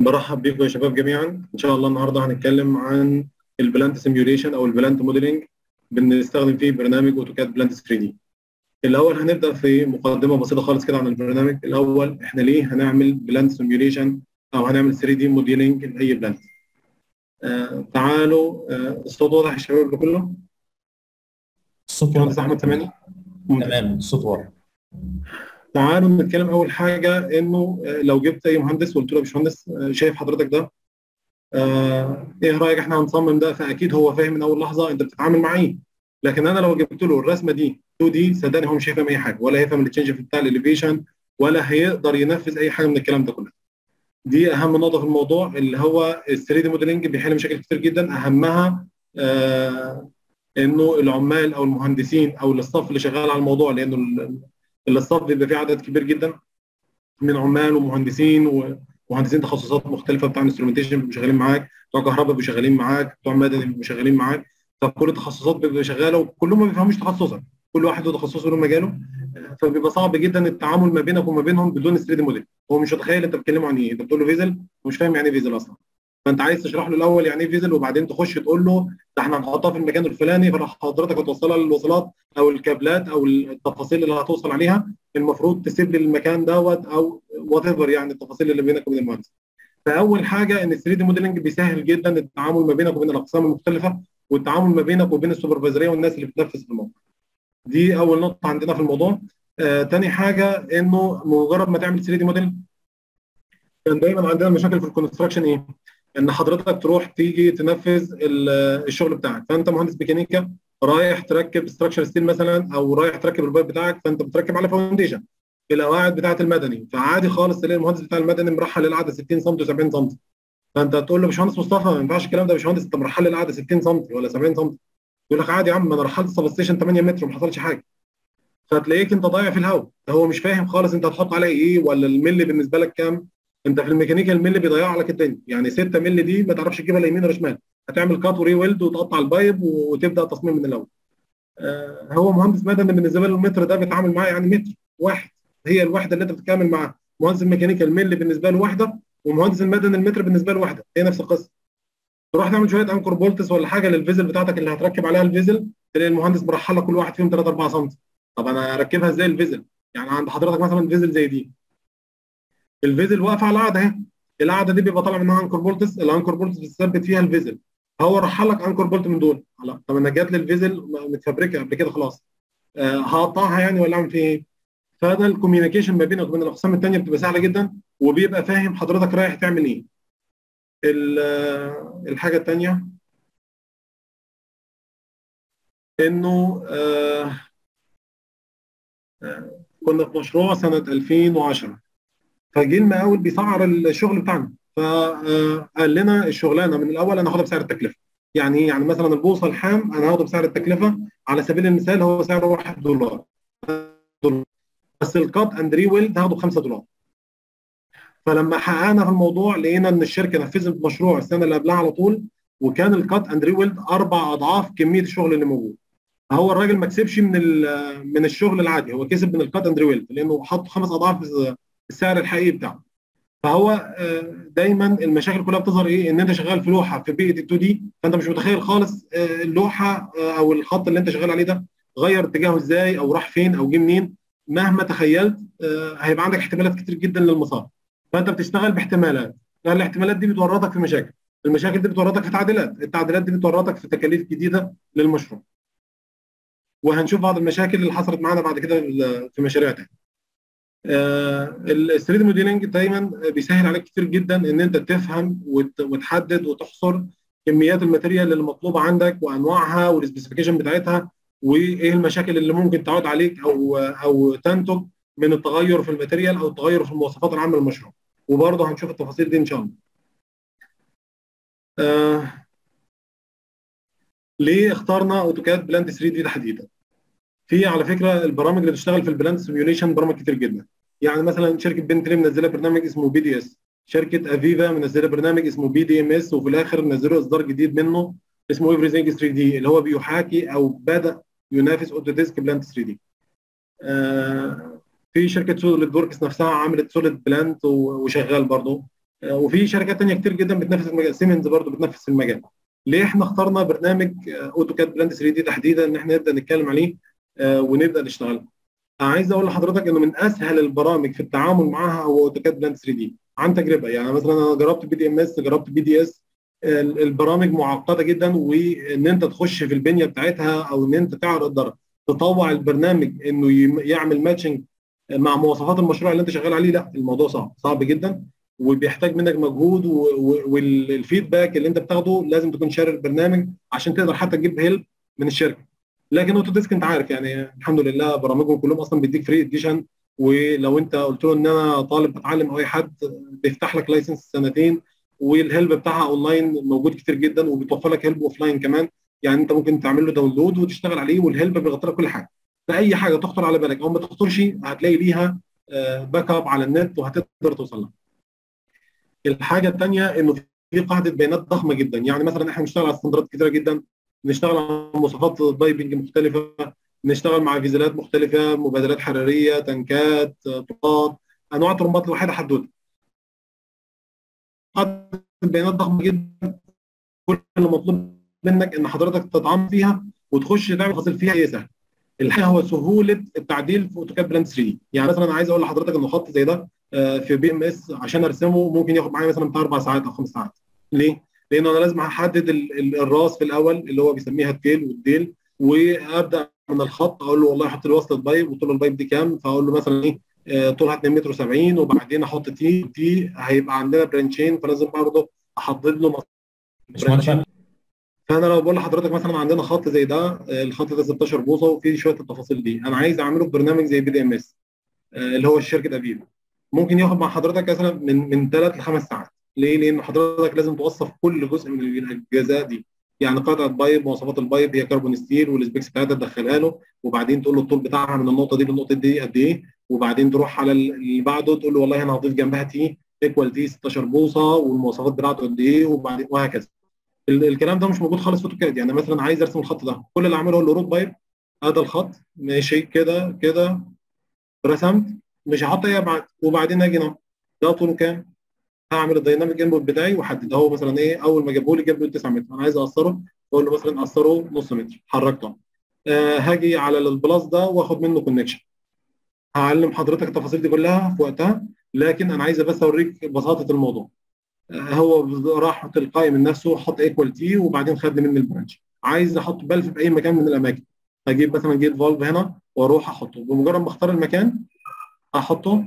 برحب بيكم يا شباب جميعا ان شاء الله النهارده هنتكلم عن البلانت سيميوليشن او البلانت موديلنج بنستخدم فيه برنامج اوتوكاد بلانت 3 دي الاول هنبدا في مقدمه بسيطه خالص كده عن البرنامج الاول احنا ليه هنعمل بلانت سيميوليشن او هنعمل 3 دي موديلنج لاي بلانت آه تعالوا آه الصوت واضح يا شباب كله الصوت مهندس واضح احمد سامعني تمام الصوت واضح تعالوا نتكلم اول حاجه انه آه، لو جبت اي مهندس وقلت له يا باشمهندس آه، شايف حضرتك ده آه، ايه رايك احنا هنصمم ده فاكيد هو فاهم من اول لحظه انت بتتعامل مع ايه لكن انا لو جبت له الرسمه دي 2 دي صدقني هو مش هيفهم اي حاجه ولا هيفهم التشنج بتاع الاليفيشن ولا هيقدر ينفذ اي حاجه من الكلام ده كله دي اهم نقطه في الموضوع اللي هو ال 3 دي موديلنج بيحل مشاكل كتير جدا اهمها آه انه العمال او المهندسين او الاستاف اللي شغال على الموضوع لانه ال- الاستاف بيبقى فيه عدد كبير جدا من عمال ومهندسين ومهندسين تخصصات مختلفه بتاع انسترومنتيشن بيبقوا شغالين معاك بتوع كهرباء بيبقوا شغالين معاك بتوع مدني بيبقوا شغالين معاك فكل التخصصات بتبقى شغاله وكلهم ما بيفهموش تخصصا كل واحد له تخصصه له مجاله فبيبقى صعب جدا التعامل ما بينك وما بينهم بدون 3 دي موديل هو مش متخيل انت بتتكلم عن ايه انت بتقول له فيزل ومش فاهم يعني ايه فيزل اصلا فانت عايز تشرح له الاول يعني ايه فيزل وبعدين تخش تقول له ده احنا هنحطها في المكان الفلاني فراح حضرتك هتوصلها للوصلات او الكابلات او التفاصيل اللي هتوصل عليها المفروض تسيب لي المكان دوت او وات ايفر يعني التفاصيل اللي بينك وبين المهندس فاول حاجه ان ال 3 دي موديلنج بيسهل جدا التعامل ما بينك وبين الاقسام المختلفه والتعامل ما بينك وبين السوبرفايزريه والناس اللي بتنفذ في الموقع دي اول نقطه عندنا في الموضوع آه، تاني حاجه انه مجرد ما تعمل 3 دي موديل كان دايما عندنا مشاكل في الكونستراكشن ايه؟ ان حضرتك تروح تيجي تنفذ ال- الشغل بتاعك فانت مهندس ميكانيكا رايح تركب ستراكشر ستيل مثلا او رايح تركب البايب بتاعك فانت بتركب على فاونديشن في القواعد بتاعه المدني فعادي خالص تلاقي المهندس بتاع المدني مرحل القعده 60 سم و70 سم فانت تقول له باشمهندس مصطفى ما ينفعش الكلام ده يا باشمهندس انت مرحل القعده 60 سم ولا 70 سم يقول لك عادي يا عم انا رحلت سب ستيشن 8 متر وما حصلش حاجه فتلاقيك انت ضايع في الهواء هو مش فاهم خالص انت هتحط عليه ايه ولا الملي بالنسبه لك كام انت في الميكانيكا الملي بيضيع لك الدنيا يعني 6 ملي دي ما تعرفش تجيبها لا يمين ولا شمال هتعمل كات وري ويلد وتقطع البايب وتبدا تصميم من الاول آه هو مهندس مدني بالنسبه له المتر ده بيتعامل معاه يعني متر واحد هي الوحده اللي انت بتتعامل معاها مهندس الميكانيكا الملي بالنسبه له وحده ومهندس المدني المتر بالنسبه له وحده هي نفس القصه تروح تعمل شويه انكر بولتس ولا حاجه للفيزل بتاعتك اللي هتركب عليها الفيزل تلاقي المهندس مرحل لك كل واحد فيهم 3 4 سم طب انا اركبها ازاي الفيزل يعني عند حضرتك مثلا فيزل زي دي الفيزل واقفه على القاعده اهي القاعده دي بيبقى طالع منها انكر بولتس الانكر بولتس بتثبت فيها الفيزل هو رحل لك انكر بولت من دول لا طب انا جات لي الفيزل متفبركه قبل كده خلاص آه هقطعها يعني ولا اعمل فيها ايه؟ فده الكوميونيكيشن ما بينك وبين الاقسام الثانيه بتبقى سهله جدا وبيبقى فاهم حضرتك رايح تعمل ايه. ال- آه، الحاجه الثانيه انه آه آه، كنا في مشروع سنه 2010 فجه المقاول بيسعر الشغل بتاعنا فقال لنا الشغلانه من الاول انا هاخدها بسعر التكلفه يعني ايه يعني مثلا البوصه الحام انا هاخده بسعر التكلفه على سبيل المثال هو سعره 1 دولار دولار. بس الكات اند ري ويلد هاخده ب 5 دولار فلما حققنا في الموضوع لقينا ان الشركه نفذت مشروع السنه اللي قبلها على طول وكان الكات اند ري ويلد اربع اضعاف كميه الشغل اللي موجود هو الراجل ما كسبش من ال- من الشغل العادي هو كسب من الكات اند ري ويلد لانه حط خمس اضعاف السعر الحقيقي بتاعه فهو آه، دايما المشاكل كلها بتظهر ايه ان انت شغال في لوحه في بيئه ال 2 دي فانت مش متخيل خالص آه، اللوحه آه، او الخط اللي انت شغال عليه ده غير اتجاهه ازاي او راح فين او جه منين مهما تخيلت آه، هيبقى عندك احتمالات كتير جدا للمسار فانت بتشتغل باحتمالات الاحتمالات دي بتورطك في مشاكل المشاكل دي بتورطك في تعديلات التعديلات دي بتورطك في تكاليف جديده للمشروع وهنشوف بعض المشاكل اللي حصلت معانا بعد كده في مشاريع تانية ال 3 دي موديلنج دايما بيسهل عليك كتير جدا ان انت تفهم وت- وتحدد وتحصر كميات الماتيريال اللي مطلوبه عندك وانواعها والسبيسيفيكيشن بتاعتها وايه المشاكل اللي ممكن تعود عليك او او تنتج من التغير في الماتيريال او التغير في المواصفات العامه للمشروع وبرضه هنشوف التفاصيل دي ان شاء الله. آه ليه اخترنا اوتوكاد بلاند 3 دي تحديدا؟ في على فكره البرامج اللي بتشتغل في البلاند سيميوليشن برامج كتير جدا يعني مثلا شركه بنتلي منزله برنامج اسمه بي دي اس شركه افيفا منزله برنامج اسمه بي دي ام اس وفي الاخر نزلوا اصدار جديد منه اسمه ايفريثينج 3 دي اللي هو بيحاكي او بدا ينافس اوتوديسك بلاند 3 دي آه في شركه سوليد وركس نفسها عملت سوليد بلاند وشغال برضه وفي شركات ثانيه كتير جدا بتنافس المجال سيمنز برضه بتنافس في المجال ليه احنا اخترنا برنامج اوتوكاد بلاند 3 دي تحديدا ان احنا نبدا نتكلم عليه ونبدا نشتغل عايز اقول لحضرتك انه من اسهل البرامج في التعامل معاها هو اوتوكاد بلاند 3 دي عن تجربه يعني مثلا انا جربت بي دي ام اس جربت بي دي اس البرامج معقده جدا وان انت تخش في البنيه بتاعتها او ان انت تعرض تطوع البرنامج انه يعمل ماتشنج مع مواصفات المشروع اللي انت شغال عليه لا الموضوع صعب صعب جدا وبيحتاج منك مجهود والفيدباك اللي انت بتاخده لازم تكون شاري البرنامج عشان تقدر حتى تجيب هيلب من الشركه لكن اوتو ديسك انت عارف يعني الحمد لله برامجهم كلهم اصلا بيديك فري اديشن ولو انت قلت له ان انا طالب بتعلم او اي حد بيفتح لك لايسنس سنتين والهيلب بتاعها اونلاين موجود كتير جدا وبيتوفر لك هيلب اوف لاين كمان يعني انت ممكن تعمل له داونلود وتشتغل عليه والهيلب بيغطي لك كل حاجه فاي حاجه تخطر على بالك او ما تخطرش هتلاقي ليها باك اب على النت وهتقدر توصل لها. الحاجه الثانيه انه في قاعده بيانات ضخمه جدا يعني مثلا احنا بنشتغل على استندرات كثيره جدا بنشتغل على مواصفات بايبنج مختلفه بنشتغل مع فيزلات مختلفه مبادرات حراريه تنكات طاقات انواع الطرمبات الواحده حدوته قاعده بيانات ضخمه جدا كل اللي مطلوب منك ان حضرتك تتعمق فيها وتخش تعمل تفاصيل فيها هي سهل الحقيقه هو سهوله التعديل في اوتوكاد بلاند 3 يعني مثلا انا عايز اقول لحضرتك انه خط زي ده في بي ام اس عشان ارسمه ممكن ياخد معايا مثلا بتاع اربع ساعات او خمس ساعات ليه؟ لان انا لازم احدد الراس في الاول اللي هو بيسميها التيل والديل وابدا من الخط اقول له والله حط لي وصله بايب وطول البايب دي كام فاقول له مثلا ايه طولها 2 متر 70 وبعدين احط تي تي هيبقى عندنا برانشين فلازم برضه احدد له فانا لو بقول لحضرتك مثلا عندنا خط زي ده الخط ده 16 بوصه وفيه شويه التفاصيل دي انا عايز اعمله في برنامج زي بي دي ام اس اللي هو شركه افيفو ممكن ياخد مع حضرتك مثلا من من ثلاث لخمس ساعات ليه؟ لان حضرتك لازم توصف كل جزء من الاجزاء دي يعني قطعه بايب مواصفات البايب هي كربون ستيل والسبيكس بتاعتها تدخلها له وبعدين تقول له الطول بتاعها من النقطه دي للنقطه دي قد ايه وبعدين تروح على اللي بعده تقول له والله انا هضيف جنبها تي ايكوال تي 16 بوصه والمواصفات بتاعته قد ايه وبعدين وهكذا الكلام ده مش موجود خالص في اوتوكاد يعني مثلا عايز ارسم الخط ده كل اللي اعمله اقول له روت بايب هذا الخط ماشي كده كده رسمت مش هحط اي ابعاد وبعدين اجي ده طوله كام؟ هعمل الدايناميك انبوت بتاعي واحدد هو مثلا ايه اول ما جابه لي جاب لي 9 متر انا عايز اقصره اقول له مثلا قصره نص متر حركته آه هاجي على البلاس ده واخد منه كونكشن هعلم حضرتك التفاصيل دي كلها في وقتها لكن انا عايز بس اوريك بساطه الموضوع آه هو راح تلقائي من نفسه حط ايكوال تي وبعدين خد مني البرانش عايز احط بلف في اي مكان من الاماكن هجيب مثلا جيت فالف هنا واروح احطه بمجرد ما اختار المكان احطه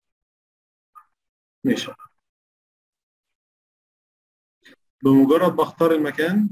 ماشي بمجرد ما اختار المكان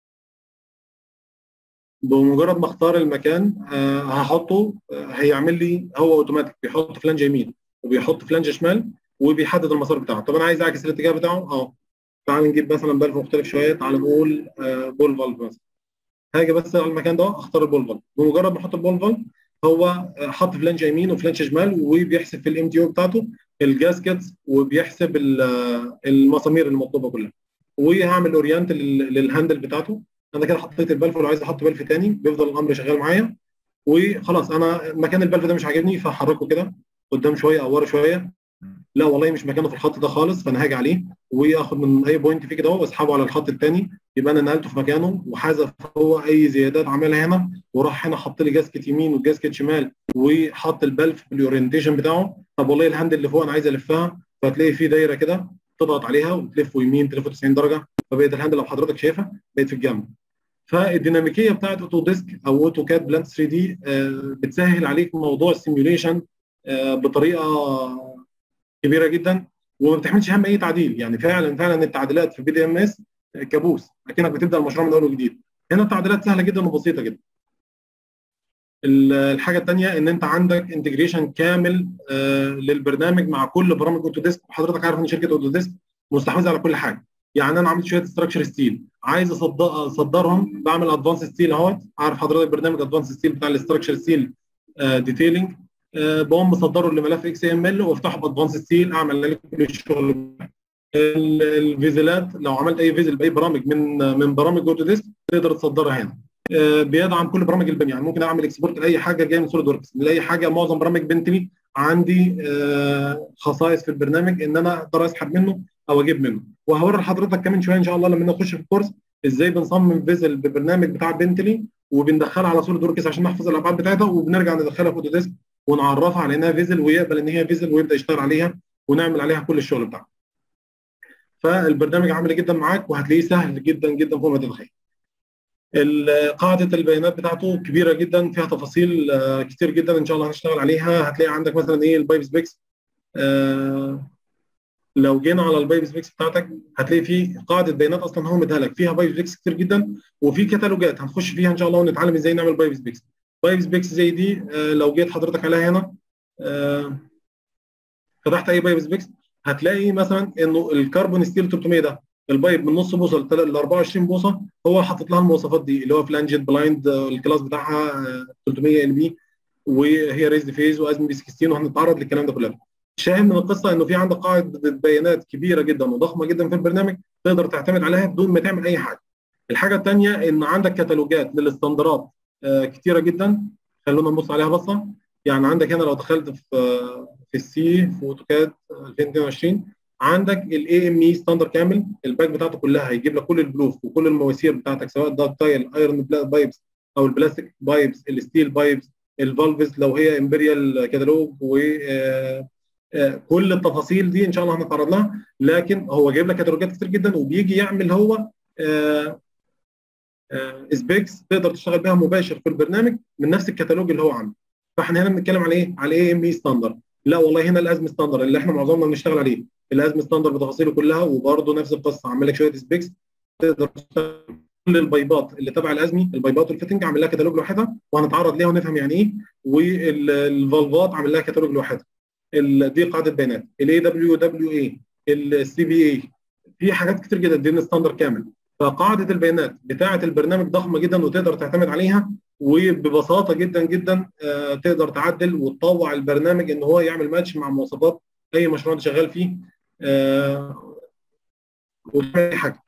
بمجرد ما اختار المكان آه هحطه آه هيعمل لي هو اوتوماتيك بيحط فلانج يمين وبيحط فلانج شمال وبيحدد المسار بتاعه طب انا عايز اعكس الاتجاه بتاعه اه تعال نجيب مثلا بلف مختلف شويه تعال نقول آه بول فالف مثلا هاجي بس على المكان ده اختار البول فالف بمجرد ما احط البول فالف هو حط فلانج يمين وفلانج شمال وبيحسب في الام تي او بتاعته الجاسكتس وبيحسب المسامير المطلوبه كلها وهعمل اورينت للهاندل بتاعته انا كده حطيت البلف ولو عايز احط بلف تاني بيفضل الامر شغال معايا وخلاص انا مكان البلف ده مش عاجبني فهحركه كده قدام شويه او ورا شويه لا والله مش مكانه في الخط ده خالص فانا هاجي عليه واخد من اي بوينت فيه كده واسحبه على الخط الثاني يبقى انا نقلته في مكانه وحذف هو اي زيادات عملها هنا وراح هنا حط لي جاسكت يمين وجاسكت شمال وحط البلف بالاورينتيشن بتاعه طب والله الهاند اللي فوق انا عايز الفها فهتلاقي في دايره كده تضغط عليها وتلف يمين تلف 90 درجه فبقت الهاند لو حضرتك شايفها بقت في الجنب فالديناميكيه بتاعت اوتو ديسك او اوتو كاد بلانت 3 دي بتسهل عليك موضوع السيميوليشن بطريقه كبيره جدا وما بتحملش هم اي تعديل يعني فعلا فعلا التعديلات في بي دي ام اس كابوس اكنك بتبدا المشروع من اول وجديد هنا التعديلات سهله جدا وبسيطه جدا الحاجه الثانيه ان انت عندك انتجريشن كامل آه للبرنامج مع كل برامج اوتو ديسك وحضرتك عارف ان شركه اوتو ديسك مستحوذه على كل حاجه يعني انا عملت شويه ستراكشر ستيل عايز اصدرهم بعمل ادفانس ستيل اهوت عارف حضرتك برنامج ادفانس ستيل بتاع الاستراكشر ستيل آه ديتيلنج آه بقوم مصدره لملف اكس ام ال وافتحه بادفانس ستيل اعمل عليه كل الشغل الفيزلات لو عملت اي فيزل باي برامج من من برامج اوتو ديسك تقدر تصدرها هنا بيدعم كل برامج البيم يعني ممكن اعمل اكسبورت لاي حاجه جايه من سوليد وركس لاي حاجه معظم برامج بنتلي عندي خصائص في البرنامج ان انا اقدر اسحب منه او اجيب منه وهوري لحضرتك كمان شويه ان شاء الله لما نخش في الكورس ازاي بنصمم فيزل ببرنامج بتاع بنتلي وبندخلها على صوره دوركس عشان نحفظ الابعاد بتاعتها وبنرجع ندخلها في اوتوديسك ونعرفها على انها فيزل ويقبل ان هي فيزل ويبدا يشتغل عليها ونعمل عليها كل الشغل بتاعها. فالبرنامج عملي جدا معاك وهتلاقيه سهل جدا جدا فوق ما تتخيل. قاعده البيانات بتاعته كبيره جدا فيها تفاصيل كتير جدا ان شاء الله هنشتغل عليها هتلاقي عندك مثلا ايه البايب سبيكس آه لو جينا على البايب سبيكس بتاعتك هتلاقي في قاعده بيانات اصلا هو مديها لك فيها بايب سبيكس كتير جدا وفي كتالوجات هنخش فيها ان شاء الله ونتعلم ازاي نعمل بايب سبيكس بايب سبيكس زي دي آه لو جيت حضرتك عليها هنا آه فتحت اي بايب سبيكس هتلاقي مثلا انه الكربون ستيل 300 ده البايب من نص بوصه ل 24 بوصه هو حاطط لها المواصفات دي اللي هو فلانجد بلايند الكلاس بتاعها 300 ال بي وهي ريزد فيز وازم بي 16 وهنتعرض للكلام ده كله شاهد من القصه انه في عندك قاعده بيانات كبيره جدا وضخمه جدا في البرنامج تقدر تعتمد عليها بدون ما تعمل اي حاجه. الحاجه الثانيه ان عندك كتالوجات للاستندرات آه كتيره جدا خلونا نبص عليها بصه يعني عندك هنا لو دخلت في في السي في اوتوكاد 2022 عندك الاي ام اي ستاندر كامل الباك بتاعته كلها هيجيب لك كل البلوف وكل المواسير بتاعتك سواء داك تايل ايرون بايبس او البلاستيك بايبس الستيل بايبس الفالفز لو هي امبريال كتالوج و آه كل التفاصيل دي ان شاء الله هنتعرض لها لكن هو جايب لك كاتالوجات كتير جدا وبيجي يعمل هو سبيكس تقدر تشتغل بيها مباشر في البرنامج من نفس الكتالوج اللي هو عنده فاحنا هنا بنتكلم على ايه؟ على اي ام اي ستاندر لا والله هنا الازم ستاندر اللي احنا معظمنا بنشتغل عليه الازم ستاندر بتفاصيله كلها وبرده نفس القصه عامل لك شويه سبيكس تقدر تشتغل كل البايبات اللي تبع الازمي البايبات والفيتنج عامل لها كتالوج لوحدها وهنتعرض ليها ونفهم يعني ايه والفالفات عامل لها كتالوج لوحدها دي قاعده بيانات الاي دبليو دبليو اي السي بي اي في حاجات كتير جدا دي ستاندر كامل فقاعده البيانات بتاعه البرنامج ضخمه جدا وتقدر تعتمد عليها وببساطه جدا جدا آه تقدر تعدل وتطوع البرنامج ان هو يعمل ماتش مع مواصفات اي مشروع انت شغال فيه آه وتعمل حاجه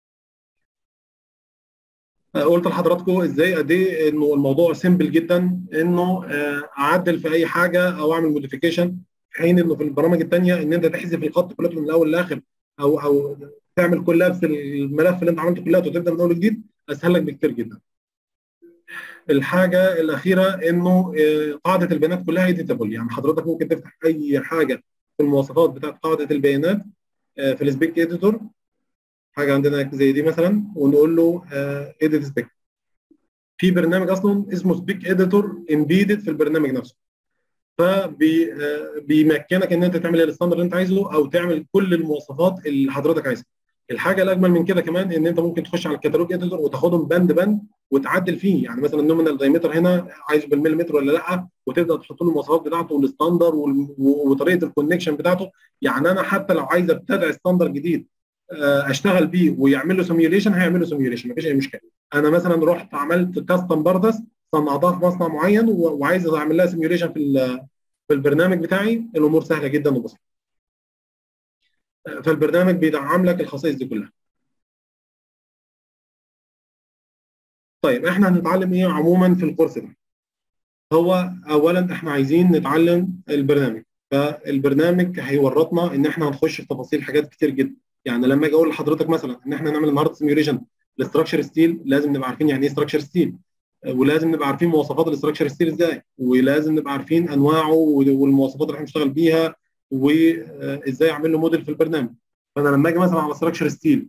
قلت لحضراتكم ازاي قد ايه انه الموضوع سيمبل جدا انه اعدل في اي حاجه او اعمل موديفيكيشن في حين انه في البرامج الثانيه ان انت تحذف الخط كله من الاول للاخر او او تعمل كولابس الملف اللي انت عملته كله وتبدا من اول وجديد اسهل لك بكتير جدا. الحاجه الاخيره انه قاعده البيانات كلها ايديتابل يعني حضرتك ممكن تفتح اي حاجه في المواصفات بتاعت قاعده البيانات في السبيك اديتور حاجه عندنا زي دي مثلا ونقول له اديت سبيك في برنامج اصلا اسمه سبيك اديتور امبيدد في البرنامج نفسه فبيمكنك ان انت تعمل الستاندر اللي انت عايزه او تعمل كل المواصفات اللي حضرتك عايزها الحاجه الاجمل من كده كمان ان انت ممكن تخش على الكتالوج اديتور وتاخدهم بند بند وتعدل فيه يعني مثلا النومينال دايمتر هنا عايزه بالمليمتر ولا لا وتبدا تحط له المواصفات بتاعته والستاندر وطريقه الكونكشن بتاعته يعني انا حتى لو عايز ابتدع ستاندر جديد اشتغل بيه ويعمل له سيميوليشن هيعمل له سيميوليشن مفيش اي مشكله انا مثلا رحت عملت كاستم بردس صنعتها في مصنع معين وعايز اعمل لها سيميوليشن في في البرنامج بتاعي الامور سهله جدا وبسيطه فالبرنامج بيدعم لك الخصائص دي كلها طيب احنا هنتعلم ايه عموما في الكورس ده هو اولا احنا عايزين نتعلم البرنامج فالبرنامج هيورطنا ان احنا هنخش في تفاصيل حاجات كتير جدا يعني لما اجي اقول لحضرتك مثلا ان احنا نعمل النهارده سيميوليشن لستراكشر ستيل لازم نبقى عارفين يعني ايه ستراكشر ستيل ولازم نبقى عارفين مواصفات الاستراكشر ستيل ازاي ولازم نبقى عارفين انواعه والمواصفات اللي احنا بنشتغل بيها وازاي اعمل له موديل في البرنامج فانا لما اجي مثلا على ستراكشر ستيل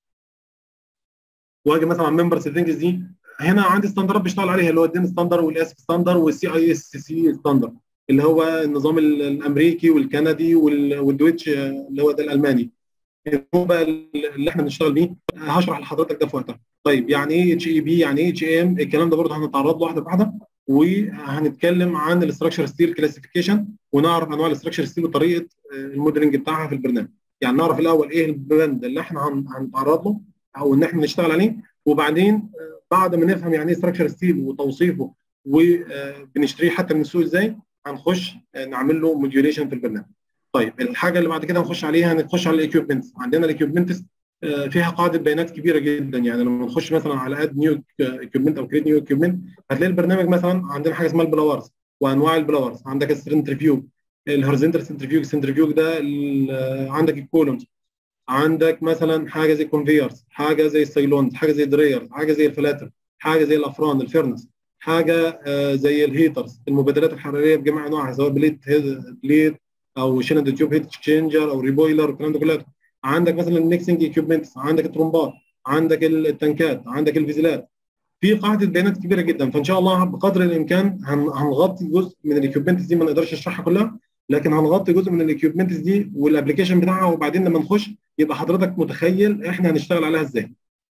واجي مثلا على ممبر سيتنجز دي هنا عندي ستاندرات بيشتغل عليها اللي هو الدين ستاندر والاس ستاندر والسي اي اس سي ستاندر اللي هو النظام الامريكي والكندي والدويتش اللي هو ده الالماني هو بقى اللي احنا بنشتغل بيه هشرح لحضرتك ده في وقتها طيب يعني ايه اتش اي بي يعني ايه اتش اي ام الكلام ده برضه هنتعرض له واحده بواحده وهنتكلم عن الاستراكشر ستيل كلاسيفيكيشن ونعرف انواع الاستراكشر ستيل وطريقه الموديلنج بتاعها في البرنامج يعني نعرف الاول ايه البراند اللي احنا هنتعرض له او ان احنا نشتغل عليه وبعدين بعد ما نفهم يعني ايه استراكشر ستيل وتوصيفه وبنشتريه حتى من السوق ازاي هنخش نعمل له موديوليشن في البرنامج طيب الحاجه اللي بعد كده هنخش عليها هنخش على الايكويبمنتس عندنا الايكويبمنتس فيها قاعده بيانات كبيره جدا يعني لما نخش مثلا على اد نيو ايكويبمنت او كريت نيو ايكويبمنت هتلاقي البرنامج مثلا عندنا حاجه اسمها البلاورز وانواع البلاورز عندك السنترفيوج الهوريزونتال سنترفيوج السنترفيوج ده عندك الكولومز عندك مثلا حاجه زي كونفيرز حاجه زي السيلونز حاجه زي الدريرز حاجه زي الفلاتر حاجه زي الافران الفيرنس حاجه آه زي الهيترز المبادلات الحراريه بجميع انواعها سواء بليت بليت او شيلند تيوب هيت اكسشينجر او ريبويلر والكلام ده كله عندك مثلا الميكسنج ايكيوبمنتس عندك الترومبات عندك التنكات عندك الفيزيلات في قاعده بيانات كبيره جدا فان شاء الله بقدر الامكان هنغطي جزء من الايكيوبمنتس دي ما نقدرش نشرحها كلها لكن هنغطي جزء من الايكيوبمنتس دي والابلكيشن بتاعها وبعدين لما نخش يبقى حضرتك متخيل احنا هنشتغل عليها ازاي.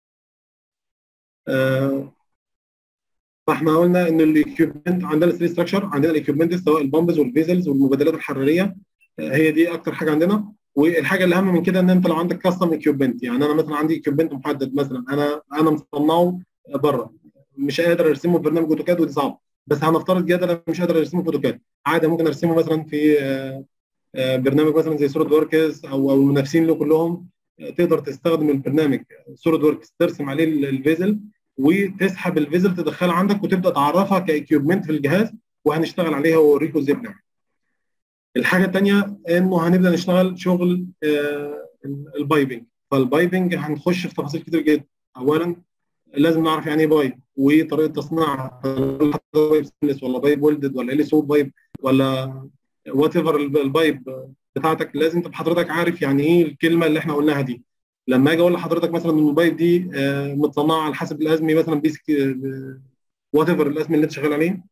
آه فاحنا قلنا ان الايكيوبمنت عندنا 3 ستراكشر عندنا الايكيوبمنت سواء البامبز والفيزلز والمبادلات الحراريه آه هي دي اكتر حاجه عندنا والحاجه الاهم من كده ان انت لو عندك كاستم ايكيوبمنت يعني انا مثلا عندي ايكيوبمنت محدد مثلا انا انا مصنعه بره مش قادر ارسمه في برنامج اوتوكاد ودي صعب بس هنفترض جدلا انا مش قادر ارسمه في اوتوكاد عادي ممكن ارسمه مثلا في برنامج مثلا زي سوليد وركس او او المنافسين له كلهم تقدر تستخدم البرنامج سوليد وركس ترسم عليه الفيزل وتسحب الفيزل تدخلها عندك وتبدا تعرفها كايكيوبمنت في الجهاز وهنشتغل عليها واوريكم ازاي بنعمل. الحاجه الثانيه انه هنبدا نشتغل شغل البايبنج فالبايبنج هنخش في تفاصيل كتير جدا اولا لازم نعرف يعني ايه بايب وطريقه تصنيعها بايب ستينلس ولا بايب ويلدد ولا ال سو بايب ولا وات ايفر البايب بتاعتك لازم تبقى حضرتك عارف يعني ايه الكلمه اللي احنا قلناها دي لما اجي اقول لحضرتك مثلا ان البايب دي متصنعه على حسب الازمي مثلا بيسك وات ايفر الازمي اللي انت شغال عليه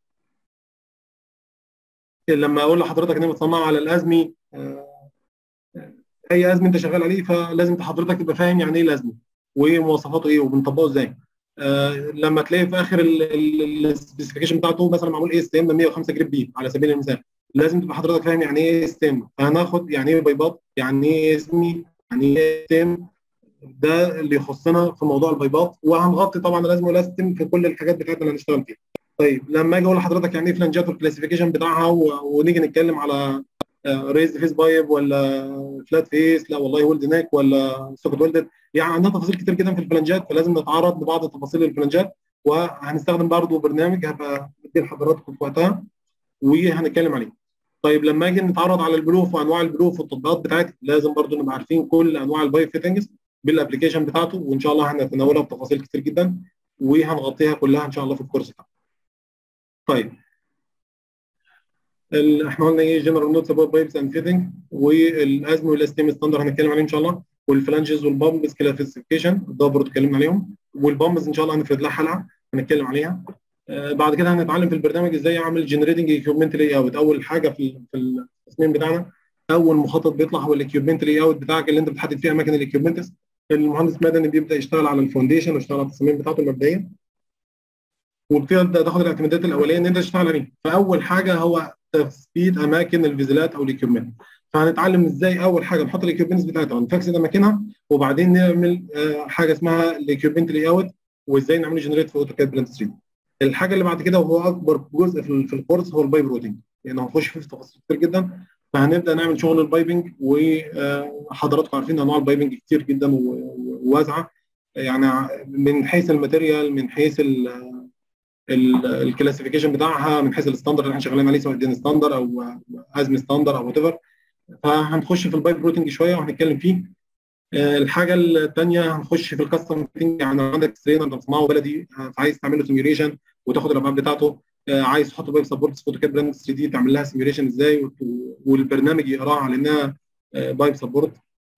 لما اقول لحضرتك ان هي متصنعه على الازمي اي ازمي انت شغال عليه فلازم حضرتك تبقى فاهم يعني ايه الازمي ومواصفاته ايه وبنطبقه ازاي آه لما تلاقي في اخر السبيسيفيكيشن بتاعته مثلا معمول ايه اس ام 105 جريب بي على سبيل المثال لازم تبقى حضرتك فاهم يعني ايه اس ام فهناخد يعني ايه بايبات يعني ايه اسمي يعني ايه اس ام ده اللي يخصنا في موضوع البايبات وهنغطي طبعا لازم والاستم في كل الحاجات بتاعتنا اللي هنشتغل فيها طيب لما اجي اقول لحضرتك يعني ايه فلانجات والكلاسيفيكيشن بتاعها ونيجي نتكلم على ريز فيس بايب ولا فلات فيس لا والله ولد ناك ولا سوكت ولدد يعني عندنا تفاصيل كتير جدا في الفلانجات فلازم نتعرض لبعض تفاصيل الفلانجات وهنستخدم برضه برنامج هبقى ادي لحضراتكم في وقتها وهنتكلم عليه. طيب لما اجي نتعرض على البلوف وانواع البلوف والتطبيقات بتاعتها لازم برضه نبقى عارفين كل انواع البايب فيتنجز بالابلكيشن بتاعته وان شاء الله هنتناولها بتفاصيل كتير جدا وهنغطيها كلها ان شاء الله في الكورس بتاعنا. طيب احنا قلنا ايه جنرال نوتس اباوت بايبس اند فيتنج والازم والاستيم ستاندر هنتكلم عليه ان شاء الله والفلانجز والبامبز كلاسيفيكيشن ده برضه اتكلمنا عليهم والبامبز ان شاء الله هنفرد لها حلقه هنتكلم عليها آه بعد كده هنتعلم في البرنامج ازاي اعمل جنريتنج ايكيوبمنت لاي اوت اول حاجه في في التصميم بتاعنا اول مخطط بيطلع هو الايكيوبمنت لاي اوت بتاعك اللي انت بتحدد فيه اماكن الايكيوبمنتس المهندس مدني بيبدا يشتغل على الفونديشن ويشتغل على التصميم بتاعته المبدئيه وبتبدا تاخد الاعتمادات الاوليه ان انت تشتغل عليه فاول حاجه هو تثبيت اماكن الفيزيلات او الايكيوبمنت فهنتعلم ازاي اول حاجه نحط الايكيوبمنتس بتاعتها ونفكسد اماكنها وبعدين نعمل آه حاجه اسمها الايكيوبمنت لاي اوت وازاي نعمل جنريت في اوتوكاد بلانت 3 الحاجه اللي بعد كده وهو اكبر جزء في, في الكورس هو البايب روتنج لان يعني هنخش فيه في تفاصيل كتير جدا فهنبدا نعمل شغل البايبنج وحضراتكم عارفين انواع البايبنج كتير جدا وواسعه يعني من حيث الماتيريال من حيث الكلاسيفيكيشن بتاعها من حيث الستاندر اللي احنا شغالين عليه سواء دين ستاندر او ازمي ستاندر او وات ايفر فهنخش في البايب روتنج شويه وهنتكلم فيه الحاجه الثانيه هنخش في الكاستم يعني عندك سترين انت مصنعه بلدي فعايز تعمل له سيميوليشن وتاخد الابعاد بتاعته عايز تحط بايب سبورت في اوتوكاد براند 3 دي تعمل لها سيميوليشن ازاي والبرنامج يقراها على انها بايب سبورت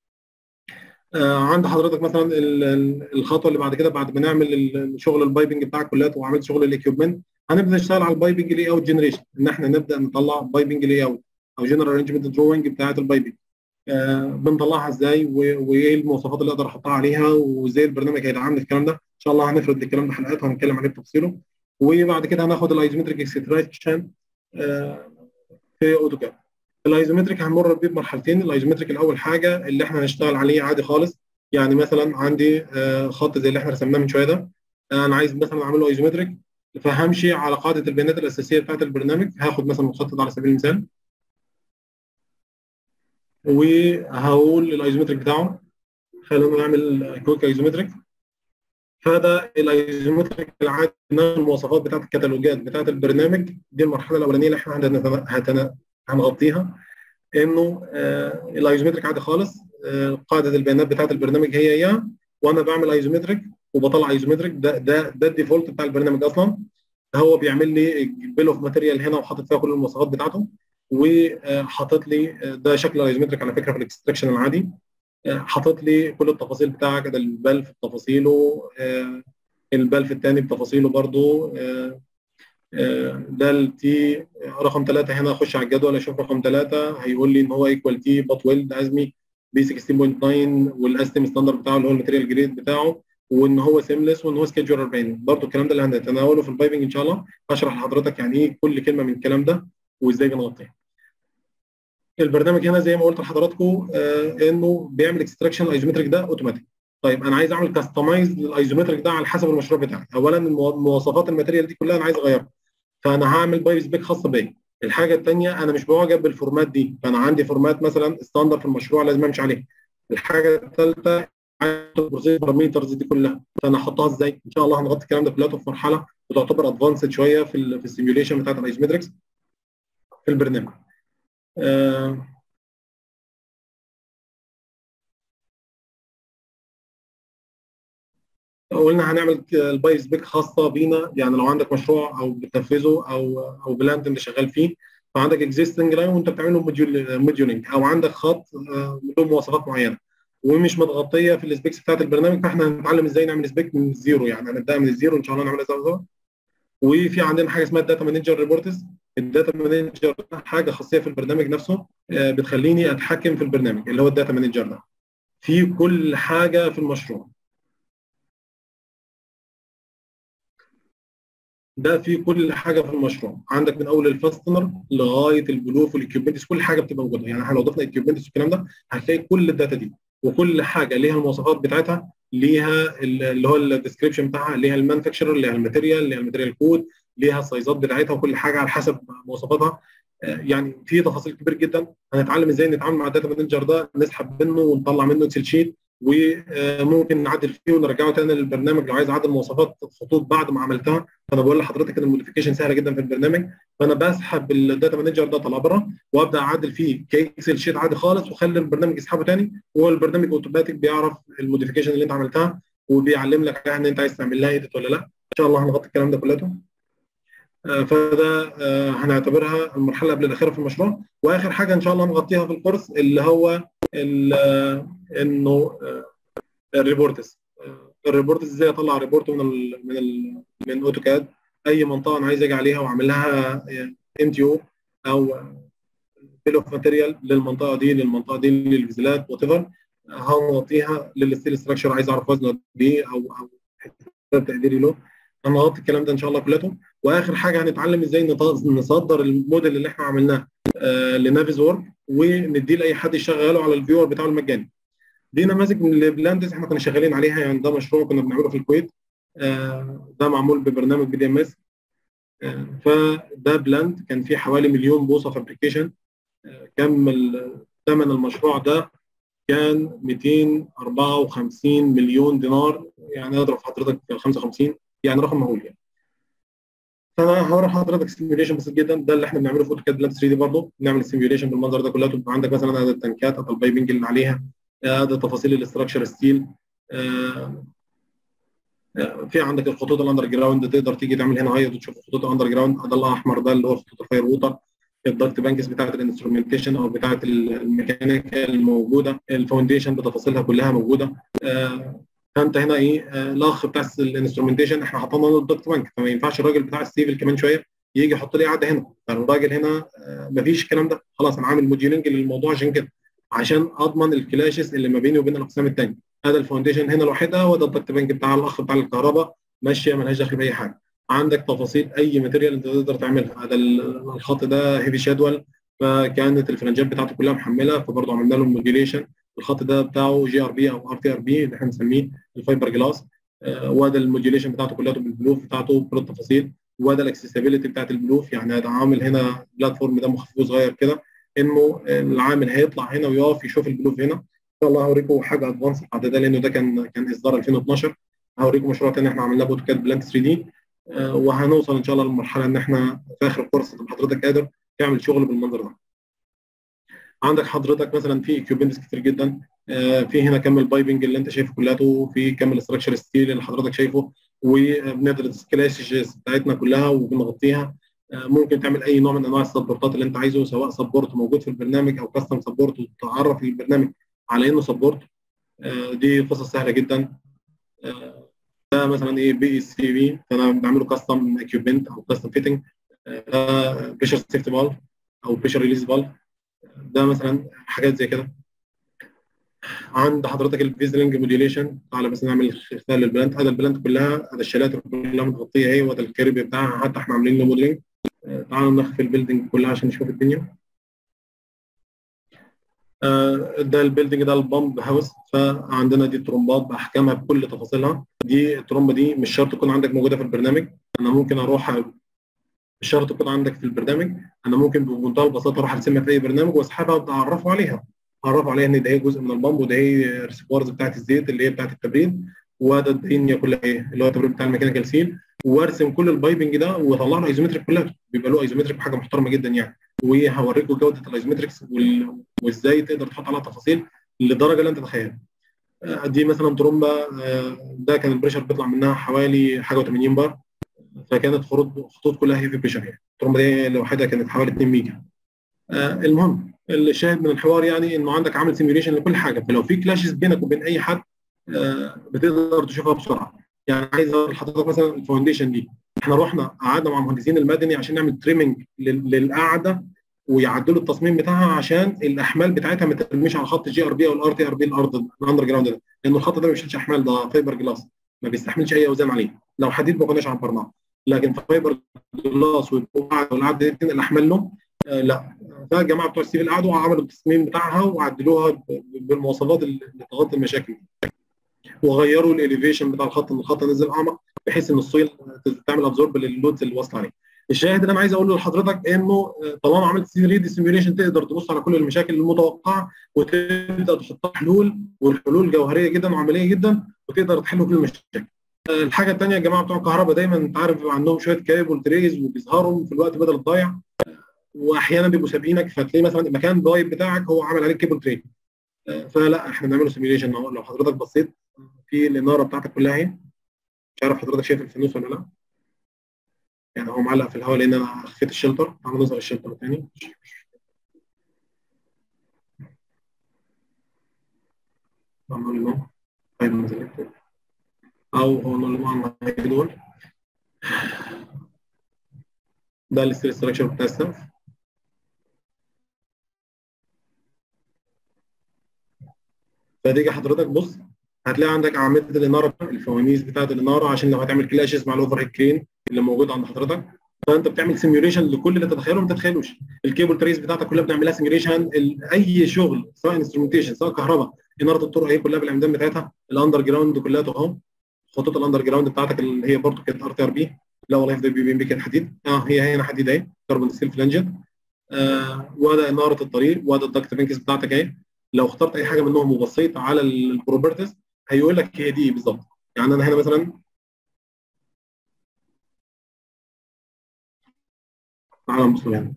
عند حضرتك مثلا الخطوه اللي بعد كده بعد ما نعمل شغل البايبنج بتاعك كلها وعملت شغل الاكيوبمنت هنبدا نشتغل على البايبنج لاي اوت جنريشن ان احنا نبدا نطلع بايبنج لاي اوت او جنرال ارينجمنت دروينج بتاعت البايبنج آه بنطلعها ازاي وايه المواصفات اللي اقدر احطها عليها وازاي البرنامج هيدعمني في الكلام ده ان شاء الله هنفرد الكلام ده حلقات وهنتكلم عليه بتفصيله وبعد كده هناخد الايزومتريك اكستراكشن آه في اوتوكاد الايزومتريك هنمر بيه بمرحلتين الايزومتريك الاول حاجه اللي احنا هنشتغل عليه عادي خالص يعني مثلا عندي آه خط زي اللي احنا رسمناه من شويه ده انا عايز مثلا اعمل له ايزومتريك فهمشي على قاعده البيانات الاساسيه بتاعت البرنامج هاخد مثلا الخط ده على سبيل المثال وهقول الايزومتريك بتاعه خلينا نعمل كويك ايزومتريك فده الايزومتريك العادي المواصفات بتاعت الكتالوجات بتاعت البرنامج دي المرحله الاولانيه اللي احنا هنغطيها انه آه الايزومتريك عادي خالص قاعده البيانات بتاعت البرنامج هي هي وانا بعمل ايزومتريك وبطلع ايزومتريك ده ده ده الديفولت بتاع البرنامج اصلا هو بيعمل لي بيل اوف ماتيريال هنا وحاطط فيها كل المواصفات بتاعته وحاطط لي ده شكل الايزومتريك على فكره في الاكستراكشن العادي حاطط لي كل التفاصيل بتاعك ده البلف بتفاصيله البلف الثاني بتفاصيله برضو ده التي رقم ثلاثة هنا اخش على الجدول اشوف رقم ثلاثة هيقول لي ان هو ايكوال تي بات ويلد ازمي بي 16.9 والاستم ستاندرد بتاعه اللي هو الماتيريال جريد بتاعه وان هو سيمليس وان هو سكيدجول 40 برضه الكلام ده اللي هنتناوله في البايبنج ان شاء الله هشرح لحضرتك يعني ايه كل كلمه من الكلام ده وازاي بنغطيها. البرنامج هنا زي ما قلت لحضراتكم آه انه بيعمل اكستراكشن الايزومتريك ده اوتوماتيك. طيب انا عايز اعمل كاستمايز للايزومتريك ده على حسب المشروع بتاعي. اولا مواصفات الماتيريال دي كلها انا عايز اغيرها. فانا هعمل بايب سبيك خاصه بيا. الحاجه الثانيه انا مش معجب بالفورمات دي فانا عندي فورمات مثلا ستاندر في المشروع لازم امشي عليه. الحاجه الثالثه البروسيس بارامترز دي كلها فانا احطها ازاي؟ ان شاء الله هنغطي الكلام ده كله في مرحله وتعتبر ادفانسد شويه في ال في السيميوليشن بتاعت الايزومتريكس في البرنامج. آه قلنا هنعمل البايب سبيك خاصه بينا يعني لو عندك مشروع او بتنفذه او او بلاند انت شغال فيه فعندك اكزيستنج لاين وانت بتعمل له موديولينج او عندك خط له مواصفات معينه ومش متغطيه في السبيكس بتاعت البرنامج فاحنا هنتعلم ازاي نعمل سبيك من الزيرو يعني هنبدا من الزيرو ان شاء الله نعملها سوا وفي عندنا حاجه اسمها الداتا مانجر ريبورتس الداتا مانجر حاجه خاصيه في البرنامج نفسه بتخليني اتحكم في البرنامج اللي هو الداتا مانجر ده في كل حاجه في المشروع ده في كل حاجه في المشروع عندك من اول الفاستنر لغايه البلوف والاكيوبمنتس كل حاجه بتبقى موجوده يعني احنا لو ضفنا الاكيوبمنتس والكلام ده هتلاقي كل الداتا دي وكل حاجه ليها المواصفات بتاعتها ليها اللي هو الديسكربشن بتاعها ليها المانفكتشر ليها الماتيريال ليها الماتيريال كود ليها السايزات بتاعتها وكل حاجه على حسب مواصفاتها يعني في تفاصيل كبير جدا هنتعلم ازاي نتعامل مع الداتا مانجر ده نسحب منه ونطلع منه اكسل شيت وممكن نعدل فيه ونرجعه تاني للبرنامج لو عايز اعدل مواصفات خطوط بعد ما عملتها فانا بقول لحضرتك ان الموديفيكيشن سهله جدا في البرنامج فانا بسحب الداتا مانجر ده طلع بره وابدا اعدل فيه كاكسل شيت عادي خالص واخلي البرنامج يسحبه تاني وهو البرنامج اوتوماتيك بيعرف الموديفيكيشن اللي انت عملتها وبيعلم لك ان انت عايز تعمل لها ايديت ولا لا ان شاء الله هنغطي الكلام ده كلته فده هنعتبرها المرحله قبل الاخيره في المشروع واخر حاجه ان شاء الله نغطيها في الكورس اللي هو انه الريبورتس الريبورتس ازاي اطلع ريبورت من ال من ال من اوتوكاد اي منطقه انا عايز اجي عليها واعمل لها ام تي او او بيل اوف ماتيريال للمنطقه دي للمنطقه دي للفيزلات وات ايفر هنغطيها للستيل ستراكشر عايز اعرف وزنه قد ايه او او تقديري له هنغطي الكلام ده ان شاء الله كلته واخر حاجه هنتعلم ازاي نصدر الموديل اللي احنا عملناه آه لنافيز وورك ونديه لاي حد يشغله على الفيور بتاعه المجاني دي نماذج من البلاندز احنا كنا شغالين عليها يعني ده مشروع كنا بنعمله في الكويت آه ده معمول ببرنامج بي دي ام اس آه فده بلاند كان فيه حوالي مليون بوصه فابريكيشن كم ثمن المشروع ده كان 254 مليون دينار يعني اضرب حضرتك 55 يعني رقم مهول يعني فانا هوري حضرتك سيميوليشن بسيط جدا ده اللي احنا بنعمله في اوتوكاد بلاد 3 دي برضه نعمل سيميوليشن بالمنظر ده كلها تبقى عندك مثلا عدد التنكات عدد البايبنج اللي عليها عدد تفاصيل الاستراكشر ستيل في عندك الخطوط الاندر جراوند تقدر تيجي تعمل هنا هاي وتشوف الخطوط الاندر جراوند ده الاحمر ده اللي هو خطوط الفاير ووتر الضغط بانكس بتاعت الانسترومنتيشن او بتاعت الميكانيكا الموجوده الفاونديشن بتفاصيلها كلها موجوده فانت هنا ايه الاخ بتاع الانسترومنتيشن احنا حطينا له الضغط بانك فما ينفعش الراجل بتاع السيفل كمان شويه يجي يحط لي قاعده هنا فالراجل هنا مفيش الكلام ده خلاص انا عامل موديلنج للموضوع عشان كده عشان اضمن الكلاشز اللي ما بيني وبين الاقسام الثانيه هذا الفاونديشن هنا لوحدها وده الضغط بانك بتاع الاخ بتاع الكهرباء ماشيه مالهاش دخل باي حاجه عندك تفاصيل اي ماتيريال انت تقدر تعملها هذا الخط ده هيفي شادول فكانت الفرنجات بتاعته كلها محمله فبرضه عملنا له موديليشن الخط ده بتاعه جي ار بي او ار تي ار بي اللي احنا بنسميه الفايبر جلاس آه وده الموديليشن بتاعته كلها بالبلوف بتاعته بكل التفاصيل وده الاكسسبيلتي بتاعت البلوف يعني ده عامل هنا بلاتفورم دمه خفيف صغير كده انه العامل هيطلع هنا ويقف يشوف البلوف هنا ان شاء الله هوريكم حاجه ادفانس بعد ده لانه ده كان كان اصدار 2012 هوريكم مشروع تاني احنا عملناه باوتوكاد بلانك 3 دي آه وهنوصل ان شاء الله للمرحله ان احنا في اخر الكورس تبقى حضرتك قادر تعمل شغل بالمنظر ده. عندك حضرتك مثلا في اكيوبمنتس كتير جدا آه، في هنا كم البايبنج اللي انت شايفه كلها في كم الاستراكشر ستيل اللي حضرتك شايفه وبندرس الكلاسز بتاعتنا كلها وبنغطيها آه، ممكن تعمل اي نوع من انواع السبورتات اللي انت عايزه سواء سبورت موجود في البرنامج او كاستم سبورت وتعرف البرنامج على انه سبورت دي قصص سهله جدا ده مثلا ايه بي اس سي بي فانا بعمله كاستم اكيوبمنت او كاستم فيتنج ده بريشر سيفتي فالف او بريشر ريليز فالف ده مثلا حاجات زي كده عند حضرتك الفيزلنج موديوليشن تعالى بس نعمل اختيار للبلانت هذا البلانت كلها هذا الشلات كلها متغطيه اهي وده الكيرب بتاعها حتى احنا عاملين له موديلنج تعالوا نخفي البيلدنج كلها عشان نشوف الدنيا ده البيلدنج ده البامب هاوس فعندنا دي ترومبات باحكامها بكل تفاصيلها دي الترومبه دي مش شرط تكون عندك موجوده في البرنامج انا ممكن اروح مش شرط تكون عندك في البرنامج انا ممكن بمنتهى البساطه اروح ارسمها في اي برنامج واسحبها واتعرفوا عليها اعرفوا عليها ان ده هي جزء من البامب وده هي ريسبوارز بتاعت الزيت اللي هي بتاعت التبريد وده الدنيا كلها ايه اللي هو التبريد بتاع الميكانيكال سيل وارسم كل البايبنج ده واطلع له ايزومتريك كلها بيبقى له ايزومتريك بحاجه محترمه جدا يعني وهوريكم جوده الايزومتريكس وال... وازاي تقدر تحط عليها تفاصيل للدرجه اللي انت تتخيلها دي مثلا ترومبا ده كان البريشر بيطلع منها حوالي حاجه و80 بار فكانت خطوط خطوط كلها هيفي بريشر يعني الترومبا دي لوحدها كانت حوالي 2 ميجا المهم الشاهد من الحوار يعني انه عندك عامل سيميوليشن لكل حاجه فلو في كلاشز بينك وبين اي حد بتقدر تشوفها بسرعه يعني عايز اقول لحضرتك مثلا الفاونديشن دي احنا رحنا قعدنا مع المهندسين المدني عشان نعمل تريمنج للقاعده ويعدلوا التصميم بتاعها عشان الاحمال بتاعتها ما ترميش على خط الجي ار بي او الار تي ار بي الارض الاندر جراوند ده لان الخط ده ما بيشيلش احمال ده فايبر جلاس ما بيستحملش اي اوزان عليه لو حديد ما كناش عبرناه لكن فايبر جلاس والقعده دي بتنقل احمال له آه لا فالجماعه بتوع السيفل قعدوا وعملوا التصميم بتاعها وعدلوها بالمواصفات اللي تغطي المشاكل وغيروا الاليفيشن بتاع الخط ان الخط نزل اعمق بحيث ان السويل تعمل ابزورب لللودز اللي واصله عليه. الشاهد اللي انا عايز اقوله لحضرتك انه طالما عملت 3 دي سيميوليشن تقدر تبص على كل المشاكل المتوقعه وتبدا تحط حلول والحلول جوهريه جدا وعمليه جدا وتقدر تحل كل المشاكل. الحاجه الثانيه يا جماعه بتوع الكهرباء دايما انت عارف بيبقى عندهم شويه كابل تريز وبيظهروا في الوقت بدل الضايع واحيانا بيبقوا سابقينك فتلاقي مثلا المكان الضايب بتاعك هو عامل عليه كيبل تري فلا احنا بنعمله سيميوليشن لو حضرتك بصيت في الاناره بتاعتك كلها اهي مش عارف حضرتك شايف الفانوس ولا لا يعني هو معلق في الهواء لان انا خفيت الشلتر تعالى نظهر الشلتر تاني نعمل له طيب او هو نقول له دول ده الستيل ستراكشر بتاع السقف فتيجي حضرتك بص هتلاقي عندك اعمده الاناره الفوانيس بتاعت الاناره عشان لو هتعمل كلاشز مع الاوفر هيد كرين اللي موجود عند حضرتك فانت بتعمل سيميوليشن لكل اللي تتخيله ما تتخيلوش الكيبل تريس بتاعتك كلها بنعملها سيميوليشن اي شغل سواء انسترومنتيشن سواء كهرباء اناره الطرق هي كلها بالعمدان بتاعتها الاندر جراوند كلها اهو خطوط الاندر جراوند بتاعتك اللي هي برضه كانت ار تي ار بي لا والله في بي بي كانت حديد اه هي هنا حديد اهي كربون ستيل فلانجت آه وده اناره الطريق وده الدكت بنكس بتاعتك اهي لو اخترت اي حاجه منهم وبصيت على البروبرتيز هيقول لك هي دي بالظبط يعني انا هنا مثلا تعالى نبص هنا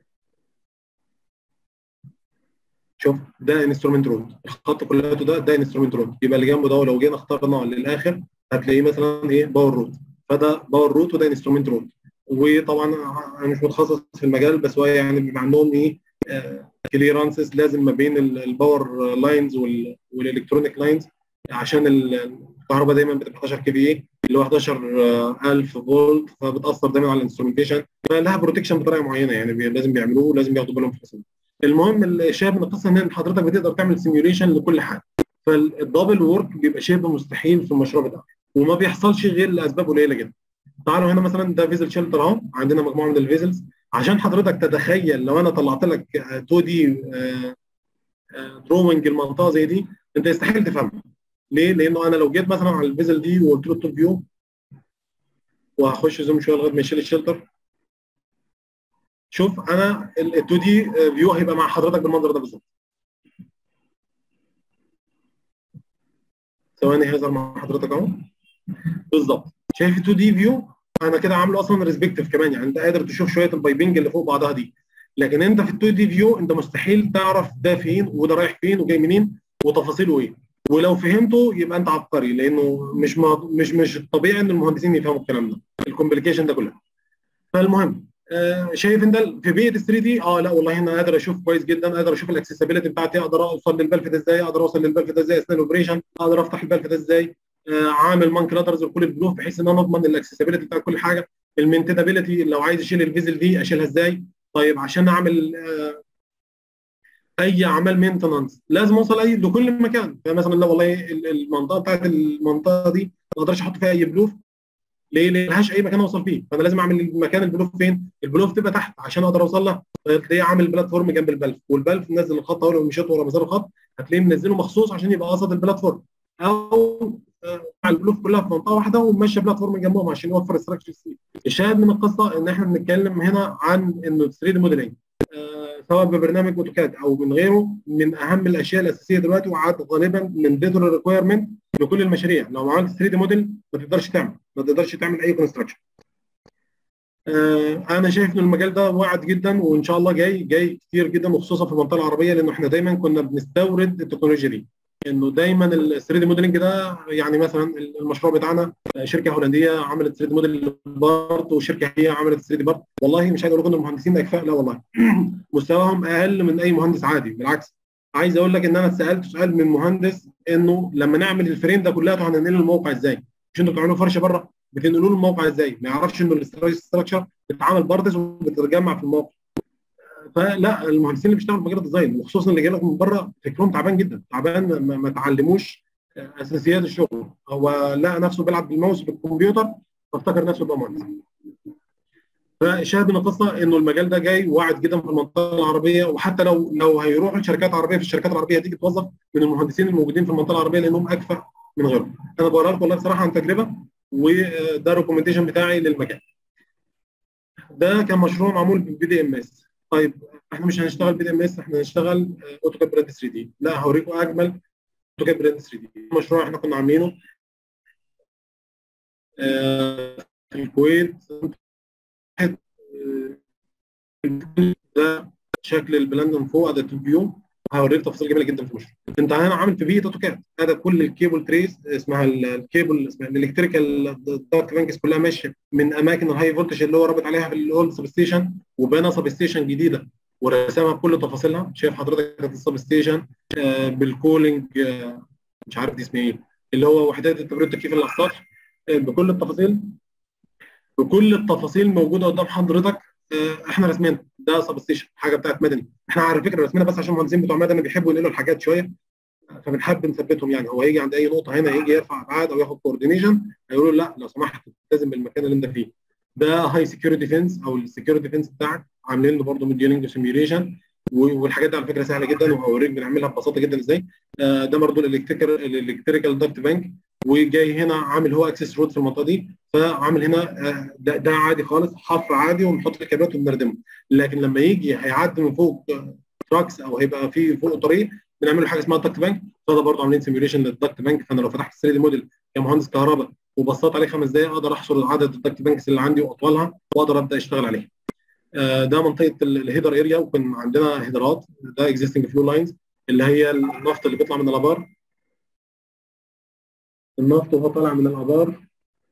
شوف ده انسترومنت رود الخط كله ده ده انسترومنت رود يبقى اللي جنبه ده لو جينا اخترنا للاخر هتلاقيه مثلا ايه باور رود فده باور رود وده انسترومنت رود وطبعا انا مش متخصص في المجال بس هو يعني بيبقى عندهم ايه آه كليرانسز لازم ما بين الباور لاينز والالكترونيك لاينز عشان الكهرباء دايما بتبقى 11 كي في اي اللي هو 11000 فولت فبتاثر دايما على الانسترومنتيشن فلها بروتكشن بطريقه معينه يعني بي لازم بيعملوه ولازم ياخدوا بالهم في القصه المهم الشاهد من القصه ان حضرتك بتقدر تعمل سيميوليشن لكل حاجه فالدبل وورك بيبقى شبه مستحيل في المشروع بتاعك وما بيحصلش غير لاسباب قليله جدا تعالوا هنا مثلا ده فيزل شيلتر اهو عندنا مجموعه من الفيزلز عشان حضرتك تتخيل لو انا طلعت لك 2 دي دروينج المنطقه زي دي انت يستحيل تفهمها ليه؟ لانه انا لو جيت مثلا على الفيزل دي وقلت له التوب فيو وهخش زوم شويه لغايه ما يشيل الشيلتر شوف انا ال 2 دي فيو هيبقى مع حضرتك بالمنظر ده بالظبط ثواني هيظهر مع حضرتك اهو بالظبط شايف 2 دي فيو انا كده عامله اصلا ريسبكتيف كمان يعني انت قادر تشوف شويه البايبنج اللي فوق بعضها دي لكن انت في ال 2 دي فيو انت مستحيل تعرف ده فين وده رايح فين وجاي منين وتفاصيله ايه ولو فهمته يبقى انت عبقري لانه مش مش مش الطبيعي ان المهندسين يفهموا الكلام ده الكومبليكيشن ده كله فالمهم آه شايف ان ده في بيئه 3 دي اه لا والله هنا قادر اشوف كويس جدا قادر اشوف الاكسسبيلتي بتاعتي اقدر اوصل للبلف ده ازاي اقدر اوصل للبلف ده ازاي اثناء الاوبريشن اقدر افتح البلف ده ازاي آه عامل مانك لاترز لكل البلوف بحيث ان انا اضمن الاكسسبيلتي بتاع كل حاجه المينتينابيلتي لو عايز اشيل الفيزل دي اشيلها ازاي طيب عشان اعمل آه اي اعمال مينتنانس لازم اوصل اي لكل مكان فمثلا لو والله المنطقه بتاعت المنطقه دي ما اقدرش احط فيها اي بلوف ليه؟ ليه ملهاش اي مكان اوصل فيه فانا لازم اعمل مكان البلوف فين؟ البلوف تبقى تحت عشان اقدر اوصل لها تلاقيه عامل بلاتفورم جنب البلف والبلف منزل الخط اهو لو مشيت ورا مسار الخط هتلاقيه منزله مخصوص عشان يبقى قصد البلاتفورم او مع البلوف كلها في منطقه واحده وماشيه بلاتفورم جنبهم عشان يوفر ستراكشر سي الشاهد من القصه ان احنا بنتكلم هنا عن انه 3 دي موديلنج سواء ببرنامج اوتوكاد او من غيره من اهم الاشياء الاساسيه دلوقتي وعاد غالبا من ديتول ريكويرمنت لكل المشاريع لو ما عملتش 3 دي موديل ما تقدرش تعمل ما تقدرش تعمل اي كونستراكشن آه انا شايف ان المجال ده واعد جدا وان شاء الله جاي جاي كتير جدا وخصوصا في المنطقه العربيه لانه احنا دايما كنا بنستورد التكنولوجيا دي انه دايما ال 3 دي موديلنج ده يعني مثلا المشروع بتاعنا شركه هولنديه عملت 3 دي موديل بارت وشركه هي عملت 3 دي بارت والله مش عايز اقول لكم ان المهندسين اكفاء لا والله مستواهم اقل من اي مهندس عادي بالعكس عايز اقول لك ان انا سالت سؤال من مهندس انه لما نعمل الفريم ده كلها هننقله الموقع ازاي؟ مش انتوا بتعملوا فرشه بره بتنقلوا له الموقع ازاي؟ ما يعرفش انه الاستراكشر بتتعمل باردز وبتتجمع في الموقع فلا المهندسين اللي بيشتغلوا في مجال الديزاين وخصوصا اللي جاي لك من بره فكرهم تعبان جدا تعبان ما, ما تعلموش اساسيات الشغل هو لقى نفسه بيلعب بالماوس بالكمبيوتر فافتكر نفسه بقى مهندس فشاهد من القصه انه المجال ده جاي واعد جدا في المنطقه العربيه وحتى لو لو هيروحوا لشركات عربيه في الشركات العربيه هتيجي توظف من المهندسين الموجودين في المنطقه العربيه لانهم اكفأ من غيرهم انا بقولها لكم والله بصراحه عن تجربه وده الريكومنديشن بتاعي للمكان ده كان مشروع معمول بالبي دي ام اس طيب احنا مش هنشتغل بي دي ام اس احنا هنشتغل اوتوكاد براند 3 دي لا هوريكم اجمل اوتوكاد براند 3 دي مشروع احنا كنا عاملينه في الكويت ده شكل البلاند من فوق ده فيو هوريك تفاصيل جميله جدا في المشروع انت هنا عامل في بيئه اوتوكاد هذا كل الكيبل تريس اسمها الكيبل اسمها الالكتريكال دارت بانكس كلها ماشيه من اماكن الهاي فولتج اللي هو رابط عليها في الاولد سب ستيشن وبنى سب ستيشن جديده ورسمها بكل تفاصيلها شايف حضرتك السب ستيشن آه بالكولينج آه مش عارف دي اسمها ايه اللي هو وحدات التبريد والتكييف اللي على السطح آه بكل التفاصيل بكل التفاصيل موجوده قدام حضرتك احنا رسمين ده سب ستيشن حاجه بتاعت مدني احنا على فكره رسمنا بس عشان المهندسين بتوع مدني بيحبوا ينقلوا الحاجات شويه فبنحب نثبتهم يعني هو يجي عند اي نقطه هنا يجي يرفع ابعاد او ياخد كوردينيشن هيقولوا لا لو سمحت تلتزم بالمكان اللي انت فيه ده هاي سكيورتي فينس او السكيورتي فينس بتاعك عاملين له برضه موديلنج وسيميوليشن والحاجات دي على فكره سهله جدا وهوريك بنعملها ببساطه جدا ازاي ده برضه الالكتريكال الالكتريكال داكت بانك وجاي هنا عامل هو اكسس رود في المنطقه دي فعامل هنا ده, ده عادي خالص حفر عادي ونحط الكابلات ونردمه لكن لما يجي هيعدي من فوق تراكس او هيبقى في فوق طريق بنعمل له حاجه اسمها داكت بانك فده برضه عاملين سيميوليشن للداكت بانك فانا لو فتحت 3 دي موديل كمهندس كهرباء وبصيت عليه خمس دقائق اقدر احصر عدد الداكت بانكس اللي عندي واطولها واقدر ابدا اشتغل عليها. ده منطقه الهيدر اريا وكان عندنا هيدرات ده اكزيستنج فلو لاينز اللي هي النفط اللي بيطلع من الابار النفط وهو طالع من الابار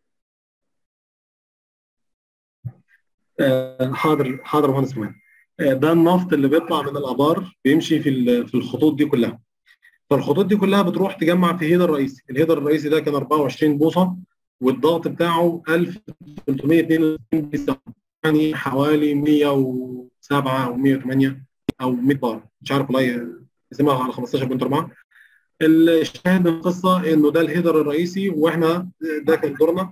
آه حاضر حاضر مهندس مهم آه ده النفط اللي بيطلع من الابار بيمشي في في الخطوط دي كلها فالخطوط دي كلها بتروح تجمع في هيدر رئيسي الهيدر الرئيسي ده كان 24 بوصه والضغط بتاعه 1362 يعني حوالي 107 او 108 او 100 بار مش عارف والله اسمها على 15.4 الشاهد من القصه انه ده الهيدر الرئيسي واحنا ده كان دورنا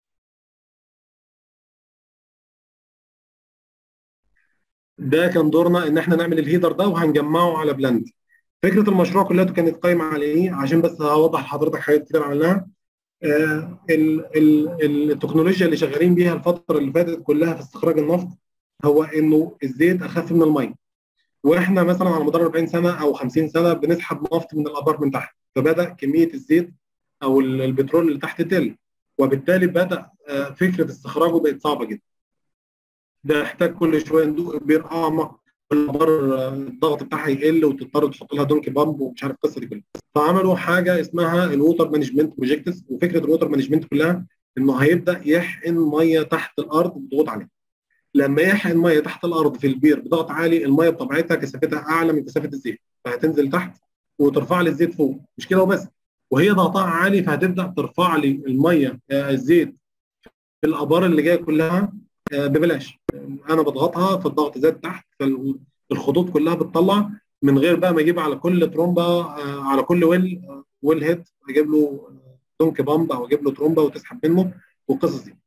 ده كان دورنا ان احنا نعمل الهيدر ده وهنجمعه على بلاند فكره المشروع كلها كانت قايمه على ايه عشان بس هوضح لحضرتك حاجات كتير عملناها آه ال ال التكنولوجيا اللي شغالين بيها الفتره اللي فاتت كلها في استخراج النفط هو انه الزيت اخف من الميه واحنا مثلا على مدار 40 سنه او 50 سنه بنسحب نفط من الابار من تحت فبدا كميه الزيت او البترول اللي تحت تقل وبالتالي بدا آه فكره استخراجه بقت صعبه جدا ده يحتاج كل شويه ندوق بير اعمق والابار الضغط بتاعها يقل وتضطر تحط لها دونكي بامب ومش عارف القصه دي كلها فعملوا حاجه اسمها الووتر مانجمنت بروجكتس وفكره الووتر مانجمنت كلها انه هيبدا يحقن ميه تحت الارض بضغوط عاليه لما يحقن ميه تحت الارض في البير بضغط عالي الميه بطبيعتها كثافتها اعلى من كثافه الزيت فهتنزل تحت وترفع لي الزيت فوق مش كده وبس وهي ضغطها عالي فهتبدا ترفع لي الميه الزيت في الابار اللي جايه كلها ببلاش انا بضغطها فالضغط زاد تحت فالخطوط كلها بتطلع من غير بقى ما اجيب على كل ترومبه على كل ويل ويل هيد اجيب له دونك بامب او اجيب له ترومبه وتسحب منه والقصص دي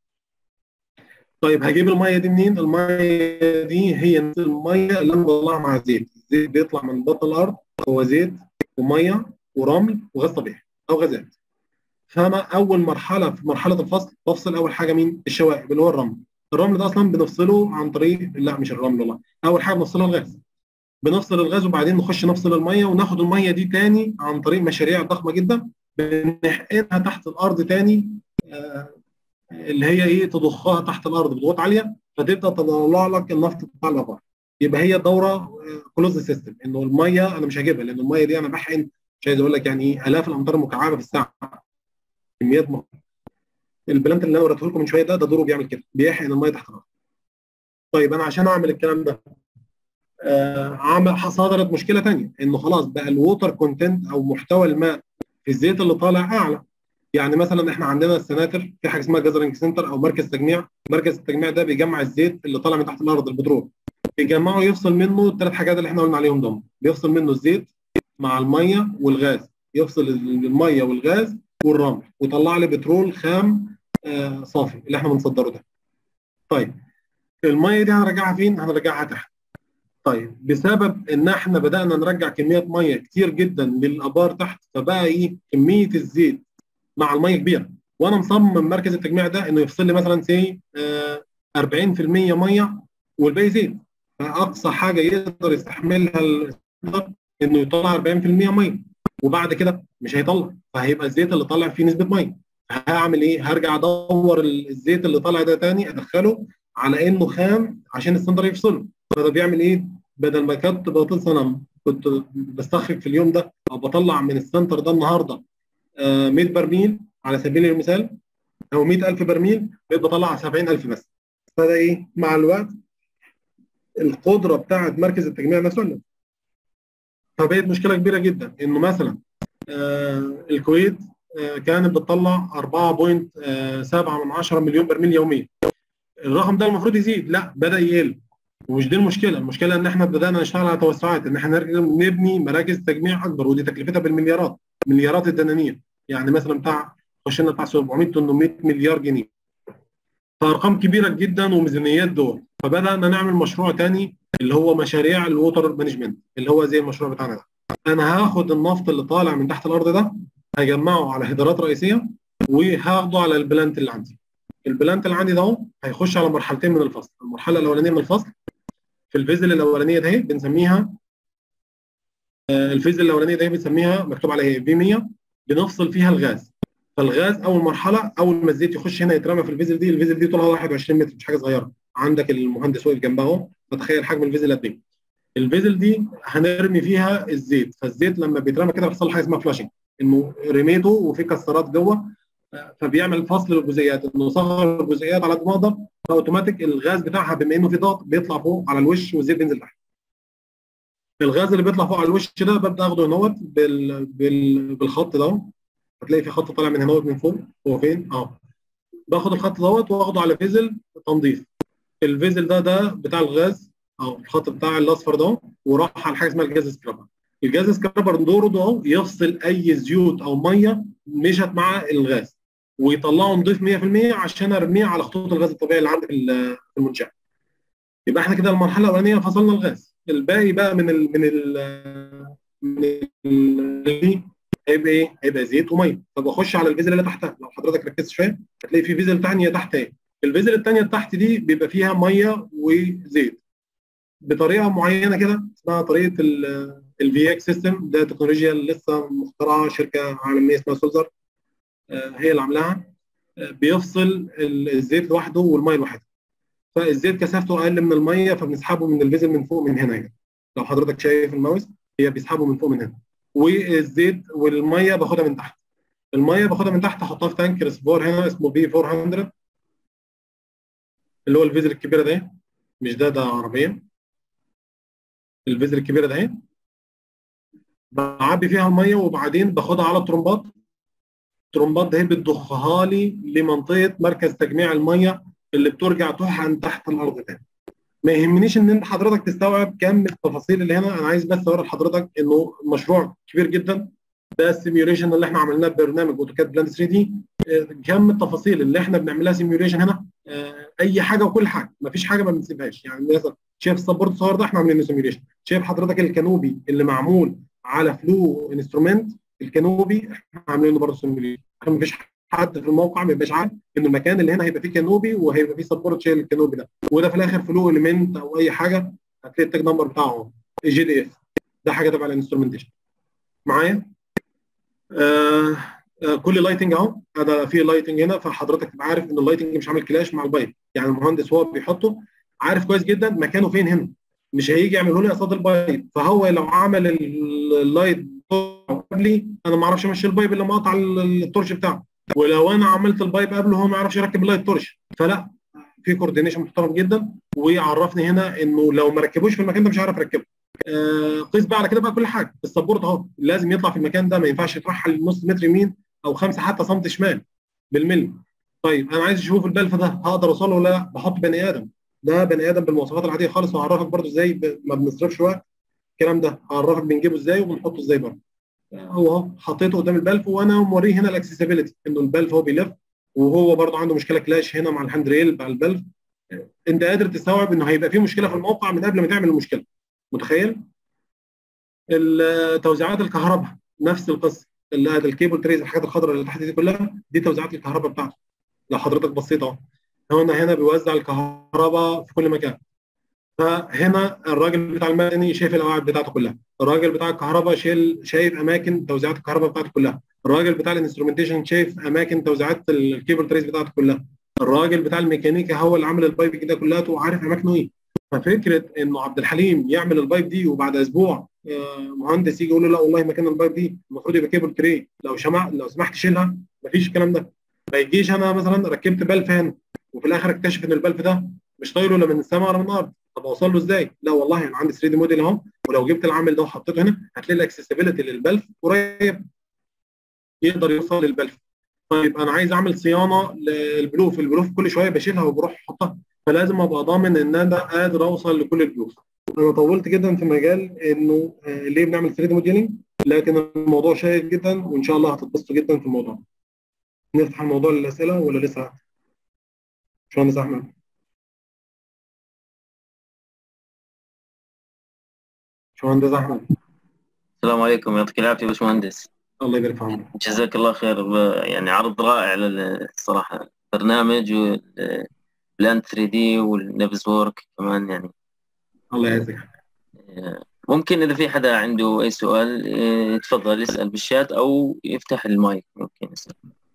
طيب هجيب الميه دي منين؟ الميه دي هي نفس الميه اللي انا بطلعها مع الزيت، الزيت بيطلع من بطن الارض هو زيت وميه ورمل وغاز طبيعي او غازات. فانا اول مرحله في مرحله الفصل بفصل اول حاجه مين؟ الشوائب اللي هو الرمل. الرمل ده اصلا بنفصله عن طريق لا مش الرمل والله، اول حاجه بنفصلها الغاز. بنفصل الغاز وبعدين نخش نفصل الميه وناخد الميه دي تاني عن طريق مشاريع ضخمه جدا بنحقنها تحت الارض تاني آه اللي هي ايه تضخها تحت الارض بضغوط عاليه فتبدا تطلع لك النفط بتاع الابار يبقى هي دوره كلوز سيستم انه الميه انا مش هجيبها لان الميه دي انا بحقن مش عايز اقول لك يعني الاف الامتار المكعبه في الساعه كميات م... البلانت اللي انا وريته لكم من شويه ده ده دوره بيعمل كده بيحقن الميه تحت الارض طيب انا عشان اعمل الكلام ده آه عمل صدرت مشكله ثانيه انه خلاص بقى الووتر كونتنت او محتوى الماء في الزيت اللي طالع اعلى يعني مثلا احنا عندنا السناتر في حاجه اسمها جازرنج سنتر او مركز تجميع مركز التجميع ده بيجمع الزيت اللي طالع من تحت الارض البترول بيجمعه يفصل منه الثلاث حاجات اللي احنا قلنا عليهم دول بيفصل منه الزيت مع الميه والغاز يفصل الميه والغاز والرمل ويطلع لي بترول خام آه صافي اللي احنا بنصدره ده طيب الميه دي هنرجعها فين هنرجعها تحت طيب بسبب ان احنا بدانا نرجع كميات ميه كتير جدا للابار تحت فبقى ايه كميه الزيت مع الميه كبيره وانا مصمم مركز التجميع ده انه يفصل لي مثلا سي 40% ميه والباقي زيت فاقصى حاجه يقدر يستحملها انه يطلع 40% ميه وبعد كده مش هيطلع فهيبقى الزيت اللي طالع فيه نسبه ميه هعمل ايه؟ هرجع ادور الزيت اللي طالع ده تاني ادخله على انه خام عشان السنتر يفصله فده بيعمل ايه؟ بدل ما كنت بطل سنه كنت بستخرج في اليوم ده او بطلع من السنتر ده النهارده 100 برميل على سبيل المثال او 100000 برميل بقيت بطلع 70000 بس فده ايه مع الوقت القدره بتاعه مركز التجميع نفسه قلت فبقت مشكله كبيره جدا انه مثلا آه الكويت آه كانت بتطلع 4.7 مليون برميل يوميا الرقم ده المفروض يزيد لا بدا يقل ومش دي المشكله المشكله ان احنا بدانا نشتغل على توسعات ان احنا نبني مراكز تجميع اكبر ودي تكلفتها بالمليارات مليارات الدنانير يعني مثلا بتاع خش لنا بتاع 700 800 مليار جنيه فارقام كبيره جدا وميزانيات دول فبدانا نعمل مشروع تاني اللي هو مشاريع الووتر مانجمنت اللي هو زي المشروع بتاعنا ده انا هاخد النفط اللي طالع من تحت الارض ده هجمعه على هيدرات رئيسيه وهاخده على البلانت اللي عندي البلانت اللي عندي ده هيخش على مرحلتين من الفصل المرحله الاولانيه من الفصل في الفيزل الاولانيه ده بنسميها الفيز الاولانيه دي بنسميها مكتوب عليها في 100 بنفصل فيها الغاز فالغاز اول مرحله اول ما الزيت يخش هنا يترمى في الفيزل دي الفيزل دي طولها 21 متر مش حاجه صغيره عندك المهندس واقف جنبها اهو فتخيل حجم الفيزل قد ايه الفيزل دي هنرمي فيها الزيت فالزيت لما بيترمى كده بيحصل حاجه اسمها فلاشنج انه رميته وفي كسرات جوه فبيعمل فصل للجزيئات انه صغر الجزيئات على قد ما اقدر فاوتوماتيك الغاز بتاعها بما انه في ضغط بيطلع فوق على الوش والزيت بينزل تحت الغاز اللي بيطلع فوق على الوش ده ببدا اخده هنا بال... بال... بالخط ده هتلاقي في خط طالع من هنا من فوق هو فين؟ اه باخد الخط دوت واخده على فيزل تنظيف الفيزل ده ده بتاع الغاز او الخط بتاع الاصفر ده وراح على حاجه اسمها الجاز سكرابر الجاز سكرابر دوره ده يفصل اي زيوت او ميه مشت مع الغاز ويطلعه نضيف 100% عشان ارميه على خطوط الغاز الطبيعي اللي عندي في المنشاه يبقى احنا كده المرحله الاولانيه فصلنا الغاز الباقي بقى من ال من ال من ال هيبقى ايه؟ هيبقى زيت وميه فبخش على الفيزل اللي تحتها لو حضرتك ركزت شويه هتلاقي في فيزل ثانيه تحت اهي الفيزل الثانيه تحت دي بيبقى فيها ميه وزيت بطريقه معينه كده اسمها طريقه الفي اكس سيستم ده تكنولوجيا لسه مخترعه شركه عالميه اسمها سولزر هي اللي عاملاها بيفصل الزيت لوحده والميه لوحدها فالزيت كثافته اقل من الميه فبنسحبه من الفيزل من فوق من هنا يعني. لو حضرتك شايف الماوس هي بيسحبه من فوق من هنا والزيت والميه باخدها من تحت الميه باخدها من تحت احطها في تانك ريسبور هنا اسمه بي 400 اللي هو الفيزل الكبيره ده مش ده ده عربيه الفيزل الكبيره ده اهي بعبي فيها الميه وبعدين باخدها على الترمبات الترمبات ده بتضخها لي لمنطقه مركز تجميع الميه اللي بترجع تحقن تحت الارض تاني ما يهمنيش ان انت حضرتك تستوعب كم التفاصيل اللي هنا انا عايز بس اوري لحضرتك انه مشروع كبير جدا ده السيميوليشن اللي احنا عملناه ببرنامج اوتوكاد بلاند 3 دي كم التفاصيل اللي احنا بنعملها سيميوليشن هنا اي حاجه وكل حاجه ما فيش حاجه ما بنسيبهاش يعني مثلا شايف السبورت الصغير ده احنا عاملينه سيميوليشن شايف حضرتك الكانوبي اللي معمول على فلو انسترومنت الكانوبي احنا عاملينه برضه سيميوليشن ما فيش حد في الموقع ما يبقاش عارف ان المكان اللي هنا هيبقى فيه كانوبي وهيبقى فيه سبورت شايل الكانوبي ده وده في الاخر فلو اليمنت او اي حاجه هتلاقي التاج نمبر بتاعه جي دي اف ده حاجه تبع الانسترومنتيشن معايا آه آه كل لايتنج اهو هذا في لايتنج هنا فحضرتك تبقى عارف ان اللايتنج مش عامل كلاش مع البايب يعني المهندس هو بيحطه عارف كويس جدا مكانه فين هنا مش هيجي يعمله لي قصاد البايب فهو لو عمل اللايت قبلي انا ما اعرفش امشي البايب الا مقطع التورش بتاعه ولو انا عملت البايب قبله هو ما يعرفش يركب اللايت تورش فلا في كوردينيشن محترم جدا ويعرفني هنا انه لو ما ركبوش في المكان ده مش هعرف اركبه آه قيس بقى على كده بقى كل حاجه السبورت اهو لازم يطلع في المكان ده ما ينفعش يترحل نص متر يمين او خمسه حتى سم شمال بالملي طيب انا عايز اشوف البلف ده هقدر اوصله ولا لا بحط بني ادم ده بني ادم بالمواصفات العاديه خالص وهعرفك برده ازاي ب... ما بنصرفش وقت الكلام ده هعرفك بنجيبه ازاي وبنحطه ازاي برده هو اهو حطيته قدام البلف وانا موريه هنا الاكسسبيلتي انه البلف هو بيلف وهو برضه عنده مشكله كلاش هنا مع الهاند ريل بتاع البلف انت قادر تستوعب انه هيبقى في مشكله في الموقع من قبل ما تعمل المشكله متخيل؟ توزيعات الكهرباء نفس القصه اللي هذا الكيبل تريز الحاجات الخضراء اللي تحت دي كلها دي توزيعات الكهرباء بتاعته لو حضرتك بصيت اهو هنا هنا بيوزع الكهرباء في كل مكان فهنا الراجل بتاع المدني شايف القواعد بتاعته كلها الراجل بتاع الكهرباء شايل شايف اماكن توزيعات الكهرباء بتاعته كلها الراجل بتاع الانسترومنتيشن شايف اماكن توزيعات الكيبل تريز بتاعته كلها الراجل بتاع الميكانيكا هو اللي عامل البايب كده كلها وعارف اماكنه ايه ففكره انه عبد الحليم يعمل البايب دي وبعد اسبوع مهندس يجي يقول له لا والله مكان البايب دي المفروض يبقى كيبل تري لو شمع لو سمحت شيلها مفيش الكلام ده ما يجيش انا مثلا ركبت بلف هنا وفي الاخر اكتشف ان البلف ده مش طايله لا من السماء ولا من الارض طب اوصل له ازاي؟ لا والله انا عندي 3 دي موديل اهو ولو جبت العامل ده وحطيته هنا هتلاقي الاكسسبيلتي للبلف قريب يقدر يوصل للبلف طيب انا عايز اعمل صيانه للبلوف البلوف كل شويه بشيلها وبروح احطها فلازم ابقى ضامن ان انا قادر اوصل لكل البلوف انا طولت جدا في مجال انه ليه بنعمل 3 دي موديلنج لكن الموضوع شيق جدا وان شاء الله هتتبسطوا جدا في الموضوع نفتح الموضوع للاسئله ولا لسه؟ باشمهندس احمد باشمهندس احمد السلام عليكم يعطيك العافيه باشمهندس الله يبارك في عمرك جزاك الله خير يعني عرض رائع الصراحه برنامج بلان 3 دي والنفس وورك كمان يعني الله يعزك ممكن اذا في حدا عنده اي سؤال يتفضل يسال بالشات او يفتح المايك ممكن يسال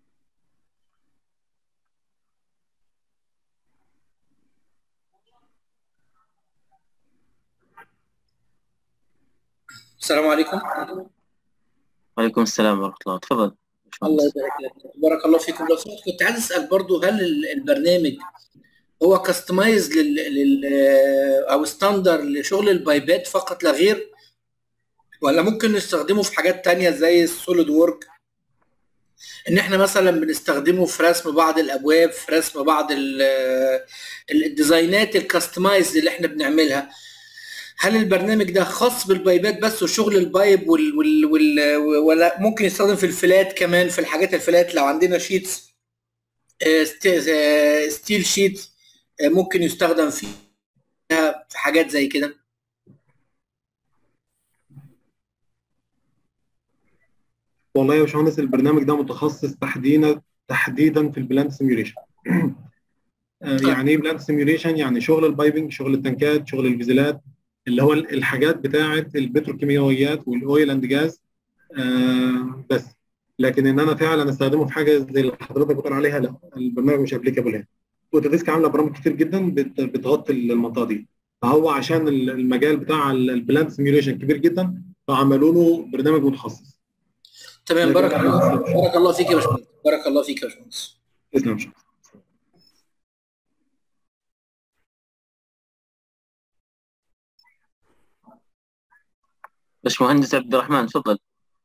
السلام عليكم وعليكم السلام ورحمه الله تفضل الله يبارك لك بارك الله فيكم لو سمحت كنت عايز اسال برضو هل البرنامج هو كاستمايز لل, لل او ستاندر لشغل البايبات فقط لا غير ولا ممكن نستخدمه في حاجات تانية زي السوليد وورك ان احنا مثلا بنستخدمه في رسم بعض الابواب في رسم بعض الديزاينات الكاستمايز اللي احنا بنعملها هل البرنامج ده خاص بالبايبات بس وشغل البايب وال وال وال ولا ممكن يستخدم في الفلات كمان في الحاجات الفلات لو عندنا شيتس ستيل شيت ممكن يستخدم فيها في حاجات زي كده والله يا باشمهندس البرنامج ده متخصص تحديدا تحديدا في البلانت سيميوليشن يعني ايه بلانت سيميوليشن يعني شغل البايبنج شغل التنكات شغل الفيزيلات اللي هو الحاجات بتاعه البتروكيماويات والاويل اند جاز آه بس لكن ان انا فعلا استخدمه في حاجه زي اللي حضرتك بتقول عليها لا البرنامج مش ابليكابل هنا اوتوديسك عامله برامج كتير جدا بت- بتغطي المنطقه دي فهو عشان المجال بتاع البلانت سيميوليشن كبير جدا فعملوا له برنامج متخصص تمام بارك الله بارك الله فيك يا باشمهندس بارك الله فيك يا باشمهندس تسلم شكرا باشمهندس عبد الرحمن تفضل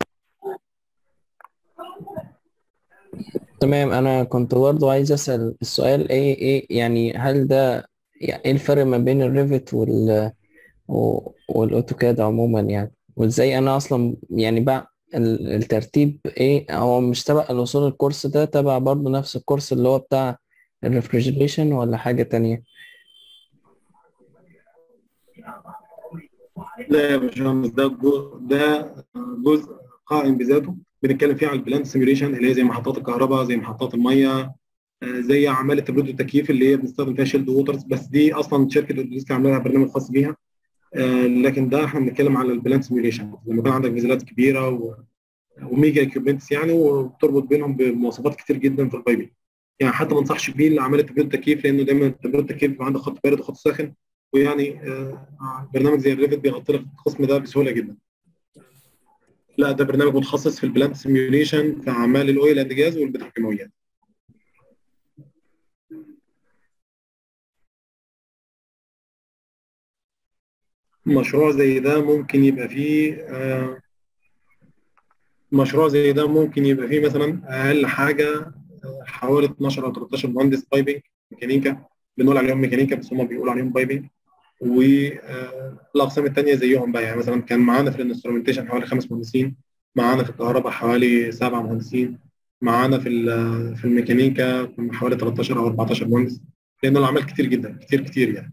تمام انا كنت برضو عايز اسال السؤال ايه ايه يعني هل ده يعني ايه الفرق ما بين الريفت وال و- والاوتوكاد عموما يعني وازاي انا اصلا يعني بقى ال- الترتيب ايه هو مش تبع الوصول الكورس ده تبع برضو نفس الكورس اللي هو بتاع الريفريجريشن ولا حاجة تانية لا يا باشمهندس ده جو- ده جزء قائم بذاته بنتكلم فيه على البلانت سيميوليشن اللي هي زي محطات الكهرباء زي محطات الميه آه، زي اعمال التبريد والتكييف اللي هي بنستخدم فيها شيلد ووترز بس دي اصلا شركه اوديسك عامله لها برنامج خاص بيها آه، لكن ده احنا بنتكلم على البلانت سيميوليشن لما يكون عندك نزلات كبيره و- وميجا اكيوبمنتس يعني وبتربط بينهم بمواصفات كتير جدا في البايبنج يعني حتى ما انصحش بيه لاعمال التبريد والتكييف لانه دايما التبريد والتكييف بيبقى عندك خط بارد وخط ساخن ويعني آه، برنامج زي الريفت بيغطي لك القسم ده بسهوله جدا. لا ده برنامج متخصص في البلانت سيميوليشن في اعمال الاويل اند جاز والبتروكيماويات. مشروع زي ده ممكن يبقى فيه آه، مشروع زي ده ممكن يبقى فيه مثلا اقل حاجه آه، حوالي 12 او 13 مهندس بايبنج ميكانيكا بنقول عليهم ميكانيكا بس هم بيقولوا عليهم بايبنج والاقسام الثانيه زيهم بقى يعني مثلا كان معانا في الانسترومنتيشن حوالي خمس مهندسين معانا في الكهرباء حوالي سبع مهندسين معانا في ال- في الميكانيكا كنا حوالي 13 او 14 مهندس لان الاعمال كتير جدا كتير كتير يعني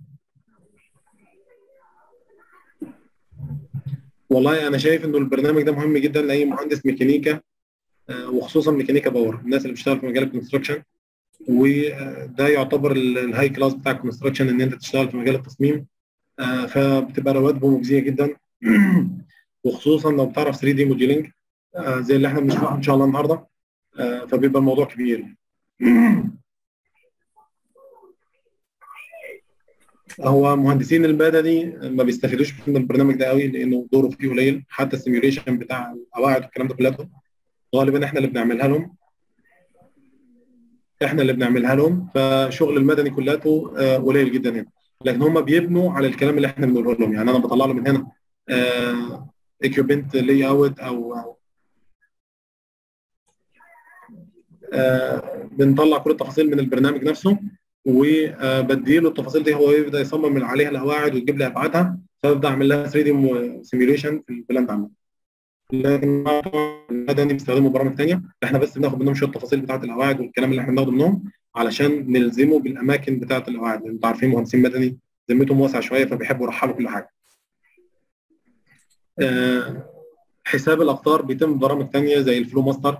والله انا شايف انه البرنامج ده مهم جدا لاي مهندس ميكانيكا آه، وخصوصا ميكانيكا باور الناس اللي بتشتغل في مجال الكونستراكشن وده يعتبر ال- الهاي كلاس بتاع الكونستراكشن ان انت تشتغل في مجال التصميم آه، فبتبقى رواتبه مجزيه جدا وخصوصا لو بتعرف 3 دي موديلنج زي اللي احنا بنشرحه ان شاء الله النهارده آه، فبيبقى الموضوع كبير هو مهندسين المدني ما بيستفيدوش من البرنامج ده قوي لانه دوره فيه قليل حتى السيميوليشن بتاع القواعد والكلام ده كله غالبا احنا اللي بنعملها لهم احنا اللي بنعملها لهم فشغل المدني كلته آه، قليل جدا هنا لكن هم بيبنوا على الكلام اللي احنا بنقوله لهم يعني انا بطلع له من هنا ايكوبمنت لي اوت او أو، آه، بنطلع كل التفاصيل من البرنامج نفسه وبديله التفاصيل دي هو يبدا يصمم من عليها القواعد ويجيب لي ابعادها فببدا اعمل لها 3 دي سيميوليشن في البلان عندي لكن المدني بيستخدموا برامج ثانيه احنا بس بناخد منهم شويه التفاصيل بتاعه القواعد والكلام اللي احنا بناخده منهم علشان نلزمه بالاماكن بتاعه القواعد لان انتوا عارفين مهندسين مدني ذمتهم واسعه شويه فبيحبوا يرحلوا كل حاجه. آه، حساب الاقطار بيتم برامج ثانيه زي الفلو ماستر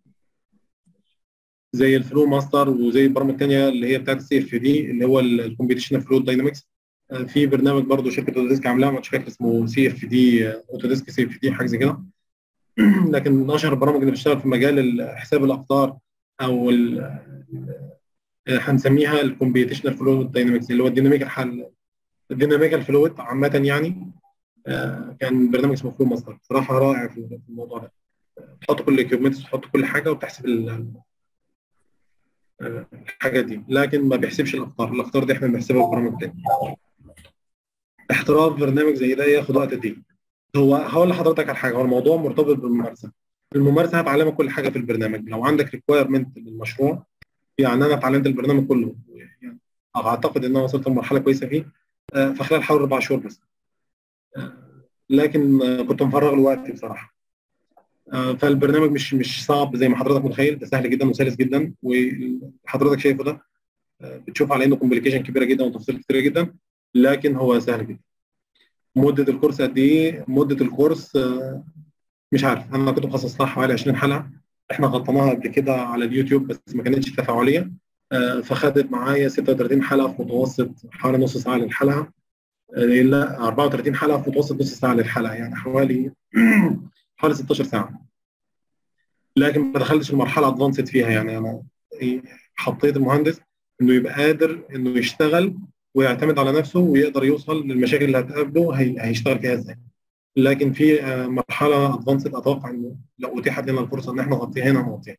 زي الفلو ماستر وزي برامج ثانيه اللي هي بتاعت السي اف دي اللي هو الكومبيتيشن فلو داينامكس في برنامج برضه شركه اوتوديسك عاملاه مش فاكر اسمه سي اف دي اوتوديسك سي اف دي حاجه زي كده لكن من اشهر البرامج اللي بتشتغل في مجال حساب الاقطار او ال- هنسميها الكومبيتيشنال فلويد داينامكس اللي هو الديناميك الحل الديناميكال فلويد عامه يعني آه، كان برنامج اسمه فلو ماستر صراحه رائع في الموضوع ده تحط كل الاكيوبمنتس وتحط كل حاجه وبتحسب ال- آه، الحاجات دي لكن ما بيحسبش الاقطار الاقطار دي احنا بنحسبها ببرامج تاني احتراف برنامج زي ده ياخد وقت قد ايه؟ هو هقول لحضرتك على حاجه هو الموضوع مرتبط بالممارسه الممارسه هتعلمك كل حاجه في البرنامج لو عندك ريكوايرمنت للمشروع يعني انا اتعلمت البرنامج كله يعني اعتقد ان انا وصلت لمرحله كويسه فيه آه، في خلال حوالي اربع شهور بس آه، لكن آه، كنت مفرغ لوقتي بصراحه آه، فالبرنامج مش مش صعب زي ما حضرتك متخيل ده سهل جدا وسلس جدا وحضرتك شايفه ده آه، بتشوف على انه كومبليكيشن كبيره جدا وتفاصيل كتيره جدا لكن هو سهل جدا مده الكورس قد ايه مده الكورس آه، مش عارف انا كنت مخصص لها حوالي 20 حلقه احنا غطيناها قبل كده على اليوتيوب بس ما كانتش تفاعليه آه، فخدت معايا 36 حلقه في متوسط حوالي نص ساعه للحلقه آه، لا 34 حلقه في متوسط نص ساعه للحلقه يعني حوالي حوالي 16 ساعه لكن ما دخلتش المرحله ادفانسد فيها يعني انا إيه، حطيت المهندس انه يبقى قادر انه يشتغل ويعتمد على نفسه ويقدر يوصل للمشاكل اللي هتقابله هي- هيشتغل فيها ازاي لكن في آه، مرحله ادفانسد اتوقع انه لو اتيحت لنا الفرصه ان احنا نغطيها هنا نغطيها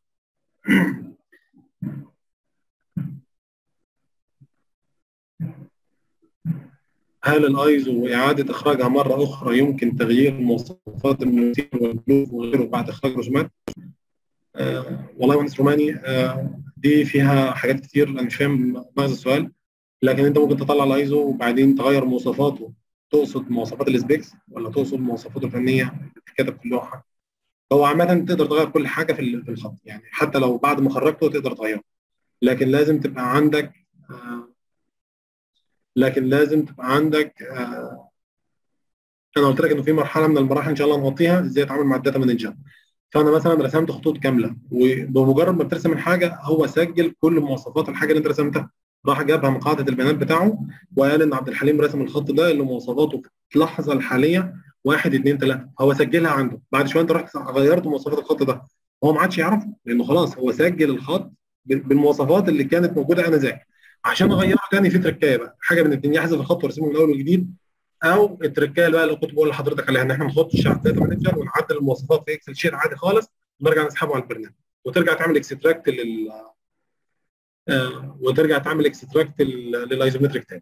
هل الايزو واعاده اخراجها مره اخرى يمكن تغيير مواصفات الموتيل والبلوف وغيره بعد اخراج رسومات؟ آه والله يا مهندس روماني آه دي فيها حاجات كتير انا مش فاهم مغزى السؤال لكن انت ممكن تطلع الايزو وبعدين تغير مواصفاته تقصد مواصفات السبيكس ولا تقصد مواصفاته الفنيه اللي بتتكتب في اللوحه؟ هو عامة تقدر تغير كل حاجة في ال- في الخط يعني حتى لو بعد ما خرجته تقدر تغيره لكن لازم تبقى عندك آه لكن لازم تبقى عندك آه انا قلت لك انه في مرحله من المراحل ان شاء الله نغطيها ازاي اتعامل مع الداتا مانجر فانا مثلا رسمت خطوط كامله وبمجرد ما بترسم الحاجه هو سجل كل مواصفات الحاجه اللي انت رسمتها راح جابها من قاعده البيانات بتاعه وقال ان عبد الحليم رسم الخط ده اللي مواصفاته في اللحظه الحاليه واحد اثنين ثلاثه هو سجلها عنده بعد شويه انت رحت غيرت مواصفات الخط ده هو ما عادش يعرفه لانه خلاص هو سجل الخط بال- بالمواصفات اللي كانت موجوده انذاك عشان اغيره تاني في تركايه بقى حاجه من الاثنين يحذف الخط ويرسمه من اول وجديد او التركايه بقى اللي كنت بقول لحضرتك عليها ان احنا نخش على الداتا مانجر ونعدل المواصفات في اكسل شيت عادي خالص ونرجع نسحبه على البرنامج وترجع تعمل اكستراكت لل آه، وترجع تعمل اكستراكت للايزومتريك تاني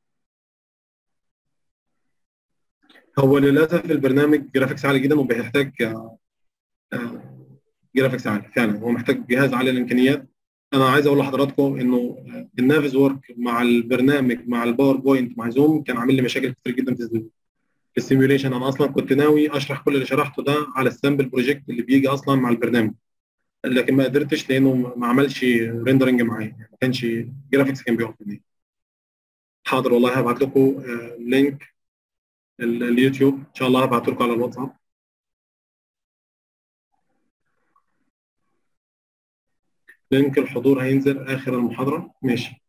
هو للاسف البرنامج جرافيكس عالي جدا وبيحتاج آه، آه، جرافيكس عالي فعلا هو محتاج جهاز عالي الامكانيات انا عايز اقول لحضراتكم انه النافز ورك مع البرنامج مع الباوربوينت مع زوم كان عامل لي مشاكل كتير جدا في الزوم في السيميوليشن انا اصلا كنت ناوي اشرح كل اللي شرحته ده على السامبل بروجكت اللي بيجي اصلا مع البرنامج لكن ما قدرتش لانه ما عملش ريندرنج معايا ما كانش جرافيكس كان بيقف مني حاضر والله هبعت لكم آه، لينك ال- اليوتيوب ان شاء الله هبعته لكم على الواتساب لينك الحضور هينزل اخر المحاضره ماشي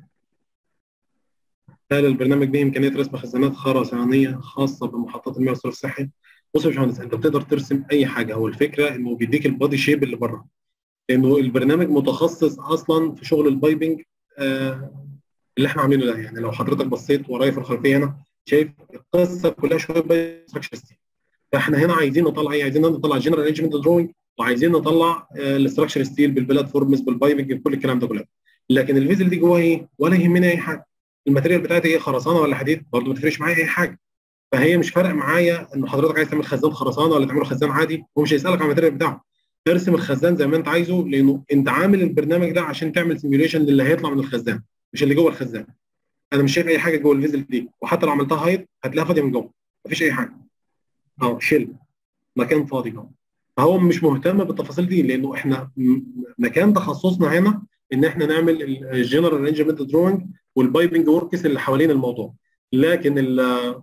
هل البرنامج به امكانيه رسم خزانات خرسانيه خاصه بمحطات المياه والصرف الصحي؟ بص يا باشمهندس انت بتقدر ترسم اي حاجه هو الفكره انه بيديك البادي شيب اللي بره لانه البرنامج متخصص اصلا في شغل البايبنج آه اللي احنا عاملينه ده يعني لو حضرتك بصيت ورايا في الخلفيه هنا شايف القصه كلها شويه بايب ستراكشر ستيل فاحنا هنا عايزين نطلع ايه؟ عايزين نطلع جنرال ارينجمنت دروينج وعايزين نطلع الاستراكشر ستيل بالبلاتفورمز بالبايبنج بكل الكلام ده كله لكن الفيزل دي جواها ايه؟ ولا يهمني اي حاجه الماتيريال بتاعتي ايه خرسانه ولا حديد برضه ما تفرقش معايا اي حاجه فهي مش فارق معايا ان حضرتك عايز تعمل خزان خرسانه ولا تعمله خزان عادي هو مش هيسالك عن الماتيريال بتاعه ارسم الخزان زي ما انت عايزه لانه انت عامل البرنامج ده عشان تعمل سيميوليشن للي هيطلع من الخزان مش اللي جوه الخزان انا مش شايف اي حاجه جوه الفيزل دي وحتى لو عملتها هايد هتلاقيها فاضيه من جوه مفيش اي حاجه اه شيل مكان فاضي جوه فهو مش مهتم بالتفاصيل دي لانه احنا م- مكان تخصصنا هنا ان احنا نعمل الجنرال ارينجمنت دروينج والبايبنج وركس اللي حوالين الموضوع لكن ال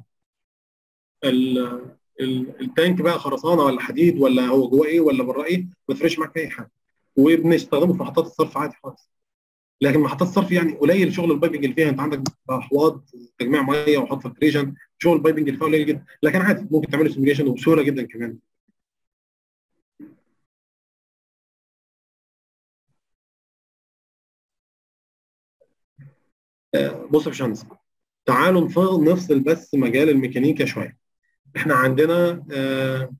ال ال- التانك بقى خرسانه ولا حديد ولا هو جواه ايه ولا بره ايه ما تفرقش معاك في اي حاجه وبنستخدمه في محطات الصرف عادي خالص لكن محطات الصرف يعني قليل شغل البايبنج اللي فيها انت عندك احواض تجميع ميه وحط فلتريشن شغل البايبنج اللي فيها قليل جدا لكن عادي ممكن تعمله سيميوليشن وبسهوله جدا كمان آه، بص يا باشمهندس تعالوا نف- نفصل بس مجال الميكانيكا شويه احنا عندنا آه،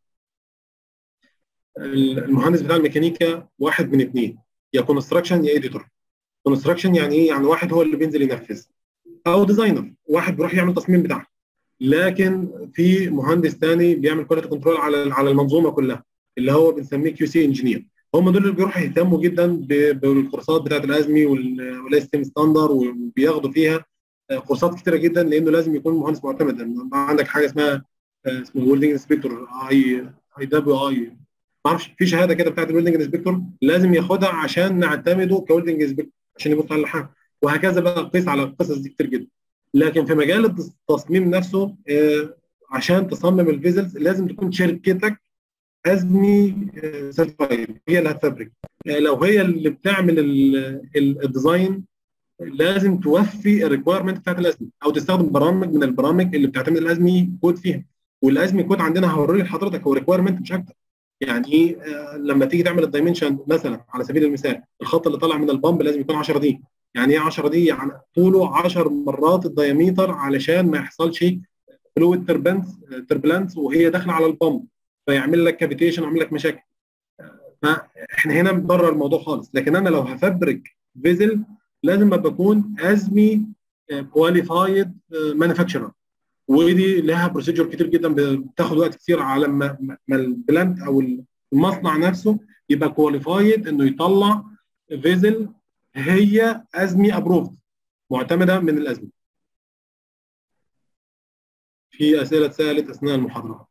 المهندس بتاع الميكانيكا واحد من اثنين يا كونستراكشن يا اديتور كونستراكشن يعني ايه يعني واحد هو اللي بينزل ينفذ او ديزاينر واحد بيروح يعمل تصميم بتاعه لكن في مهندس ثاني بيعمل كواليتي كنترول على على المنظومه كلها اللي هو بنسميه كيو سي انجينير هم دول اللي بيروحوا يهتموا جدا ب- بالكورسات بتاعت الازمي والاستيم ستاندر وبياخدوا فيها آه، كورسات كتيره جدا لانه لازم يكون مهندس معتمد إن عندك حاجه اسمها آه، اسمه ويلدنج انسبكتور اي اي دبليو اي ما اعرفش في شهاده كده بتاعت الويلدنج انسبكتور لازم ياخدها عشان نعتمده كويلدنج انسبكتور عشان يبص على الحاجه وهكذا بقى قيس على القصص دي كتير جدا لكن في مجال التصميم نفسه آه، عشان تصمم الفيزلز لازم تكون شركتك ازمي سيرتيفايد هي اللي هتفبرك آه، لو هي اللي بتعمل ال- ال- الديزاين لازم توفي الريكويرمنت بتاعت الازمي او تستخدم برامج من البرامج اللي بتعتمد الازمي كود فيها والازمي كود عندنا هوريه لحضرتك هو ريكويرمنت مش اكتر يعني ايه آه، لما تيجي تعمل الدايمنشن مثلا على سبيل المثال الخط اللي طالع من البامب لازم يكون 10 دي يعني ايه 10 دي يعني طوله 10 مرات الدايمتر علشان ما يحصلش فلويد تربنس تربلانس وهي داخله على البامب فيعمل لك كافيتيشن ويعمل لك مشاكل فاحنا هنا بره الموضوع خالص لكن انا لو هفبرك فيزل لازم ابقى اكون ازمي كواليفايد مانيفاكتشرر ودي لها بروسيجر كتير جدا بتاخد وقت كتير على ما, ما البلانت او المصنع نفسه يبقى كواليفايد انه يطلع فيزل هي ازمي ابروفد معتمده من الازمه في اسئله اتسالت اثناء المحاضره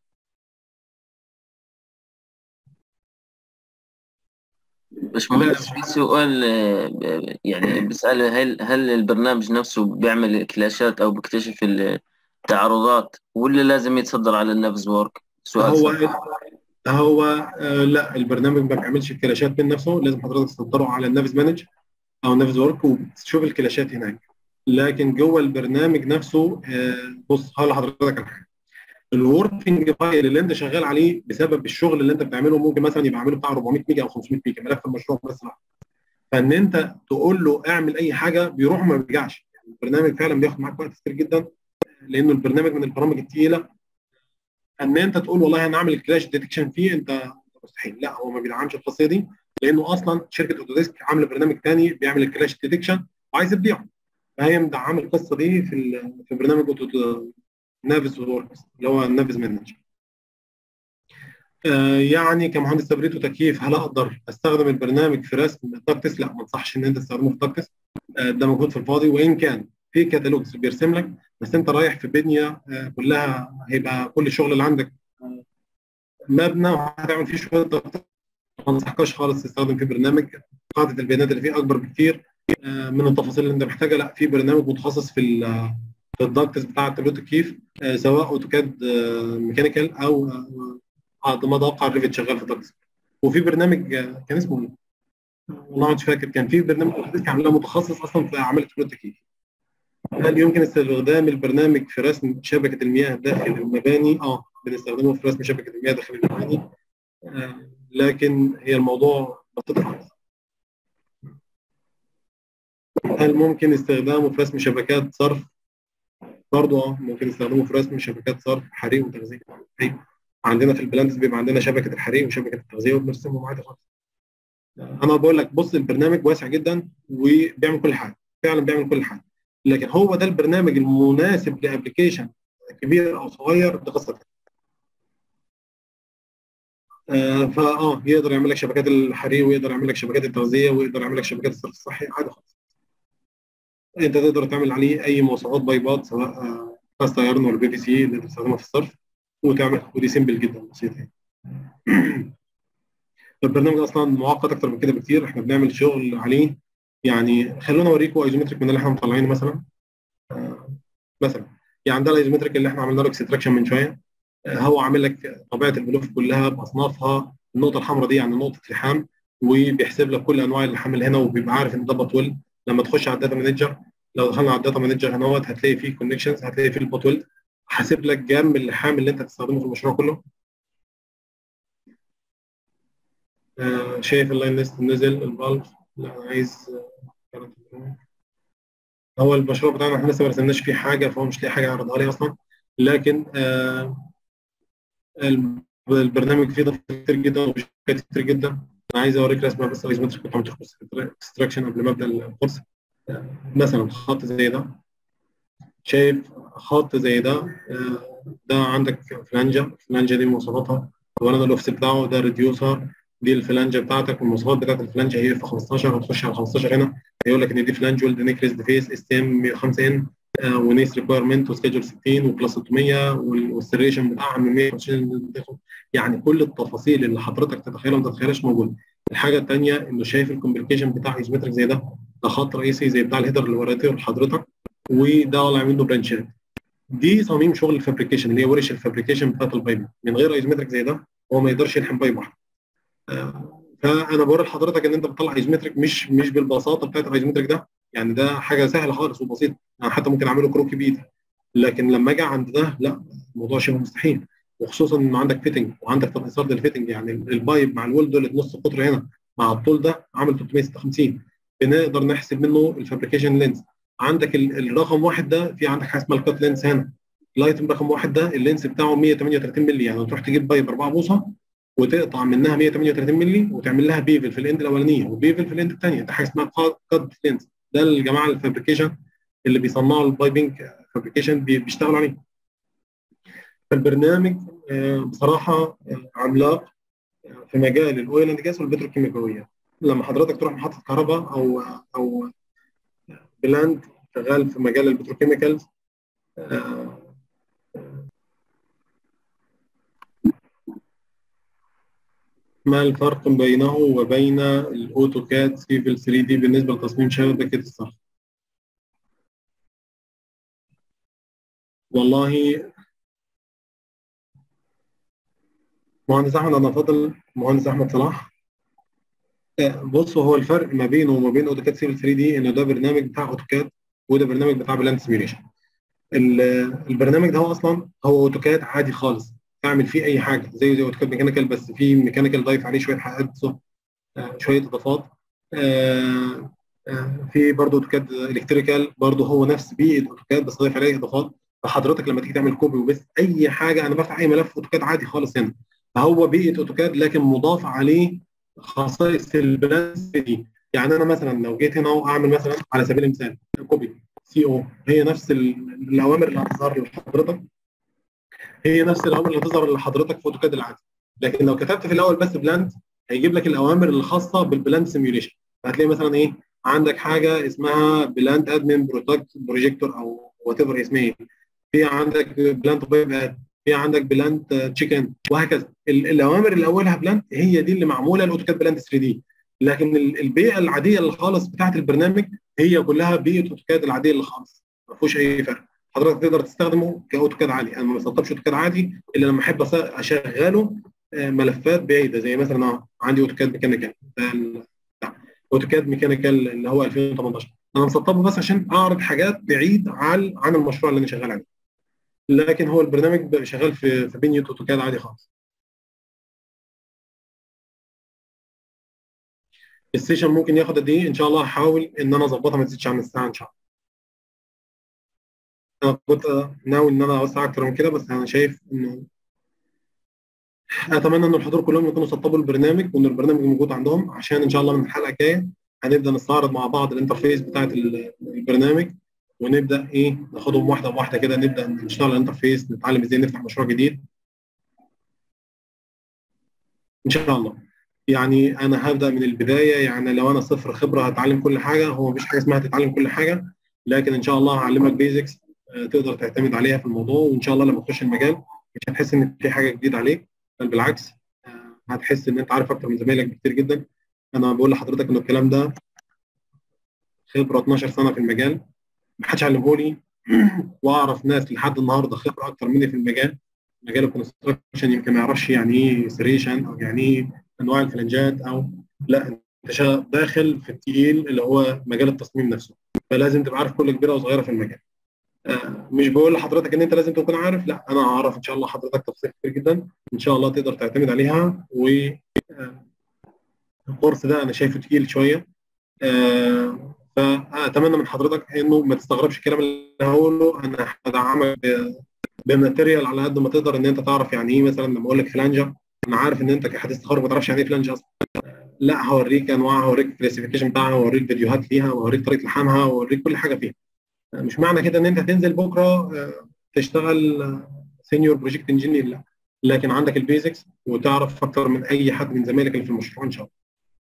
باشمهندس في سؤال آه، يعني بسأل هل هل البرنامج نفسه بيعمل كلاشات او بيكتشف التعارضات ولا لازم يتصدر على النفس وورك؟ سؤال هو صح. هو آه لا البرنامج ما بيعملش الكلاشات من نفسه لازم حضرتك تصدره على النافز مانج او نافز ورك وتشوف الكلاشات هناك لكن جوه البرنامج نفسه آه بص هقول لحضرتك على حاجه الوركينج فايل اللي انت شغال عليه بسبب الشغل اللي انت بتعمله ممكن مثلا يبقى عامله بتاع 400 ميجا او 500 ميجا ملف المشروع بس لا. فان انت تقول له اعمل اي حاجه بيروح وما بيرجعش البرنامج فعلا بياخد معاك وقت كتير جدا لانه البرنامج من البرامج الثقيله ان انت تقول والله انا اعمل كلاش ديتكشن فيه انت مستحيل لا هو ما بيدعمش الخاصيه دي لانه اصلا شركه اوتوديسك عامله برنامج ثاني بيعمل الكلاش ديتكشن وعايز تبيعه فهي مدعمه القصه دي في ال- في برنامج أوتو- نافس ووركس اللي هو النافس مانجر آه يعني كمهندس تبريد وتكييف هل اقدر استخدم البرنامج في رسم الدكتس؟ لا ما انصحش ان انت تستخدمه في الدكتس آه ده موجود في الفاضي وان كان في كتالوجز بيرسم لك بس انت رايح في بنيه آه كلها هيبقى كل الشغل اللي عندك آه، مبنى وهتعمل فيه شويه دكتس ما انصحكش خالص تستخدم فيه برنامج قاعده البيانات اللي فيه اكبر بكتير آه، من التفاصيل اللي انت محتاجها لا في برنامج متخصص في ال- في الدكتس بتاع التبريد التكييف آه، سواء اوتوكاد آه، ميكانيكال او آه، على ما اتوقع الريفت شغال في الدكتس وفي برنامج آه، كان اسمه ايه؟ والله مش فاكر كان في برنامج اوتوديسك عاملاه متخصص اصلا في عمليه تبريد التكييف هل يمكن استخدام البرنامج في رسم شبكه المياه داخل المباني؟ اه بنستخدمه في رسم شبكه المياه داخل المباني آه، لكن هي الموضوع بسيط خالص هل ممكن استخدامه في رسم شبكات صرف؟ برضه اه ممكن استخدامه في رسم شبكات صرف حريق وتغذيه أيوة. عندنا في البلانتس بيبقى عندنا شبكه الحريق وشبكه التغذيه وبنرسمهم عادي خالص انا بقول لك بص البرنامج واسع جدا وبيعمل كل حاجه فعلا بيعمل كل حاجه لكن هو ده البرنامج المناسب لابلكيشن كبير او صغير ده قصه تانية. آه فاه يقدر يعمل لك شبكات الحريق ويقدر يعمل لك شبكات التغذيه ويقدر يعمل لك شبكات الصرف الصحي عادي خالص انت تقدر تعمل عليه اي مواصفات بايبات سواء آه، كاست ايرون ولا بي في سي اللي بتستخدمها في الصرف وتعمل ودي سيمبل جدا بسيطه يعني. البرنامج اصلا معقد اكتر من كده بكتير احنا بنعمل شغل عليه يعني خلونا اوريكم ايزومتريك من اللي احنا مطلعينه مثلا آه، مثلا يعني ده الايزومتريك اللي احنا عملنا له اكستراكشن من شويه آه، هو عامل لك طبيعه البلوف كلها باصنافها النقطه الحمراء دي يعني نقطه لحام وبيحسب لك كل انواع اللحام اللي هنا وبيبقى عارف ان ده بطول لما تخش على الداتا مانجر لو دخلنا على الداتا مانجر هنا اهوت هتلاقي فيه كونكشنز هتلاقي فيه البطول حاسب لك جام اللحام اللي انت هتستخدمه في المشروع كله آه، شايف اللاين ليست نزل البالف لا انا عايز آه، هو المشروع بتاعنا احنا لسه ما رسمناش فيه حاجه فهو مش لاقي حاجه يعرضها لي اصلا لكن آه الب- البرنامج فيه ضغط كتير جدا وشبكات كتير جدا انا عايز اوريك رسمه بس ايزومتريك كنت عملت كورس اكستراكشن قبل ما ابدا الكورس آه، مثلا خط زي ده شايف خط زي ده آه، ده عندك فلانجه الفلانجه دي مواصفاتها اولا الاوفست بتاعه ده ريديوسر دي الفلانجه بتاعتك والمواصفات بتاعت الفلانجه هي في 15 هتخش على 15 هنا هيقول لك ان دي فلانج ولد نيكريس فيس اس تي ام 105 ان ونيس ريكويرمنت وسكيدجول 60 وبلس 600 والسريشن بتاعها من 120 يعني كل التفاصيل اللي حضرتك تتخيلها ما تتخيلهاش موجوده الحاجه الثانيه انه شايف الكومبليكيشن بتاع ايزومتريك زي ده ده خط رئيسي زي بتاع الهيدر اللي وريته لحضرتك وده طالع منه برانشات دي صميم شغل الفابريكيشن اللي هي ورش الفابريكيشن بتاعت البايب من غير ايزومتريك زي ده هو ما يقدرش يلحم بايب واحد آه، فانا بوري لحضرتك ان انت بتطلع ايزومتريك مش مش بالبساطه بتاعت الايزومتريك ده يعني ده حاجه سهله خالص وبسيطه يعني حتى ممكن اعمله كروكي بايدي لكن لما اجي عند ده لا الموضوع شبه مستحيل وخصوصا ان عندك فيتنج وعندك تنقيصات للفيتنج يعني البايب مع الول دول نص قطر هنا مع الطول ده عامل 356 بنقدر نحسب منه الفابريكيشن لينس عندك الرقم واحد ده في عندك حاجه اسمها الكات لينس هنا الايتم رقم واحد ده اللينس بتاعه 138 مللي يعني تروح تجيب بايب 4 بوصه وتقطع منها 138 مللي وتعمل لها بيفل في الاند الاولانيه وبيفل في الاند الثانيه ده حاجه اسمها كات لينس ده الجماعه الفابريكيشن اللي بيصنعوا البايبنج فابريكيشن بيشتغلوا عليه فالبرنامج بصراحه عملاق في مجال الاويل اند جاز والبتروكيماويات لما حضرتك تروح محطه كهرباء او او بلاند شغال في مجال البتروكيميكالز ما الفرق بينه وبين الاوتوكاد سيفل 3 دي بالنسبه لتصميم شبكه الصرف؟ والله مهندس احمد انا افضل مهندس احمد صلاح بص هو الفرق ما بينه وما بين اوتوكاد سيفل 3 دي ان ده برنامج بتاع اوتوكاد وده برنامج بتاع بلاند سيميوليشن البرنامج ده هو اصلا هو اوتوكاد عادي خالص تعمل فيه اي حاجه زي زي اوتوكاد ميكانيكال بس في ميكانيكال ضايف عليه شويه حاجات شويه اضافات في برضه اوتوكاد الكتريكال برضه هو نفس بيئه اوتوكاد بس ضايف عليه اضافات فحضرتك لما تيجي تعمل كوبي وبس اي حاجه انا بفتح اي ملف اوتوكاد عادي خالص هنا فهو بيئه اوتوكاد لكن مضاف عليه خصائص البلانس دي يعني انا مثلا لو جيت هنا واعمل مثلا على سبيل المثال كوبي سي او هي نفس الاوامر اللي هتظهر لحضرتك هي نفس الاوامر اللي هتظهر لحضرتك في اوتوكاد العادي لكن لو كتبت في الاول بس بلاند هيجيب لك الاوامر الخاصه بالبلاند سيميوليشن هتلاقي مثلا ايه عندك حاجه اسمها بلاند ادمن بروجيكتور او وات ايفر اسمها ايه في عندك بلاند بايب اد في عندك بلاند تشيكن وهكذا الاوامر اللي اولها بلاند هي دي اللي معموله لاوتوكاد بلاند 3 دي لكن البيئه العاديه اللي خالص بتاعت البرنامج هي كلها بيئه اوتوكاد العاديه اللي خالص ما فيهوش اي فرق حضرتك تقدر تستخدمه كاوتوكاد عادي انا ما بستخدمش اوتوكاد عادي الا لما احب اشغله ملفات بعيده زي مثلا عندي اوتوكاد ميكانيكال اوتوكاد ميكانيكال اللي هو 2018 انا مسطبه بس عشان اعرض حاجات بعيد عن عن المشروع اللي انا شغال عليه لكن هو البرنامج شغال في في بنيه اوتوكاد عادي خالص السيشن ممكن ياخد قد ايه ان شاء الله هحاول ان انا اظبطها ما تزيدش عن الساعه ان شاء الله انا كنت ناوي ان انا اوسع اكتر من كده بس انا شايف انه اتمنى ان الحضور كلهم يكونوا سطبوا البرنامج وان البرنامج موجود عندهم عشان ان شاء الله من الحلقه الجايه هنبدا نستعرض مع بعض الانترفيس بتاعت البرنامج ونبدا ايه ناخدهم واحده بواحده كده نبدا نشتغل على الانترفيس نتعلم ازاي نفتح مشروع جديد ان شاء الله يعني انا هبدا من البدايه يعني لو انا صفر خبره هتعلم كل حاجه هو مفيش حاجه اسمها تتعلم كل حاجه لكن ان شاء الله هعلمك بيزكس تقدر تعتمد عليها في الموضوع وان شاء الله لما تخش المجال مش هتحس ان في حاجه جديده عليك بل بالعكس هتحس ان انت عارف اكتر من زمايلك بكتير جدا انا بقول لحضرتك ان الكلام ده خبره 12 سنه في المجال ما حدش علمه لي واعرف ناس لحد النهارده خبره اكتر مني في المجال مجال الكونستراكشن يمكن ما يعرفش يعني ايه سريشن او يعني ايه انواع الفلنجات او لا انت داخل في التقيل اللي هو مجال التصميم نفسه فلازم تبقى عارف كل كبيره وصغيره في المجال آه مش بقول لحضرتك ان انت لازم تكون عارف لا انا هعرف ان شاء الله حضرتك تفاصيل كتير جدا ان شاء الله تقدر تعتمد عليها و الكورس ده انا شايفه تقيل شويه آه فاتمنى من حضرتك انه ما تستغربش الكلام اللي هقوله انا هدعمك بماتيريال على قد ما تقدر ان انت تعرف يعني ايه مثلا لما اقول لك فلانجه انا عارف ان انت كحديث تخرج ما تعرفش يعني ايه فلانجه اصلا لا هوريك انواعها هوريك الكلاسيفيكيشن بتاعها وهوريك فيديوهات ليها وهوريك طريقه لحامها وهوريك كل حاجه فيها مش معنى كده ان انت تنزل بكره تشتغل سينيور بروجكت انجينير لا لكن عندك البيزكس وتعرف اكتر من اي حد من زمايلك اللي في المشروع ان شاء الله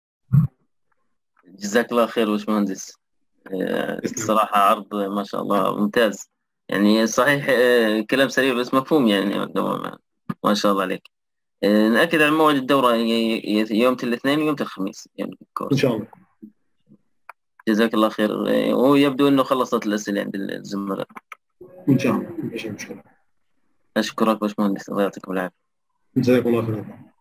جزاك الله خير باشمهندس الصراحة عرض ما شاء الله ممتاز يعني صحيح كلام سريع بس مفهوم يعني ما شاء الله عليك نأكد على موعد الدورة يوم الاثنين ويوم الخميس يعني ان شاء الله جزاك الله خير ويبدو انه خلصت الاسئله عند الزملاء ان شاء الله مفيش مشكله اشكرك باشمهندس الله يعطيكم العافيه جزاكم الله خير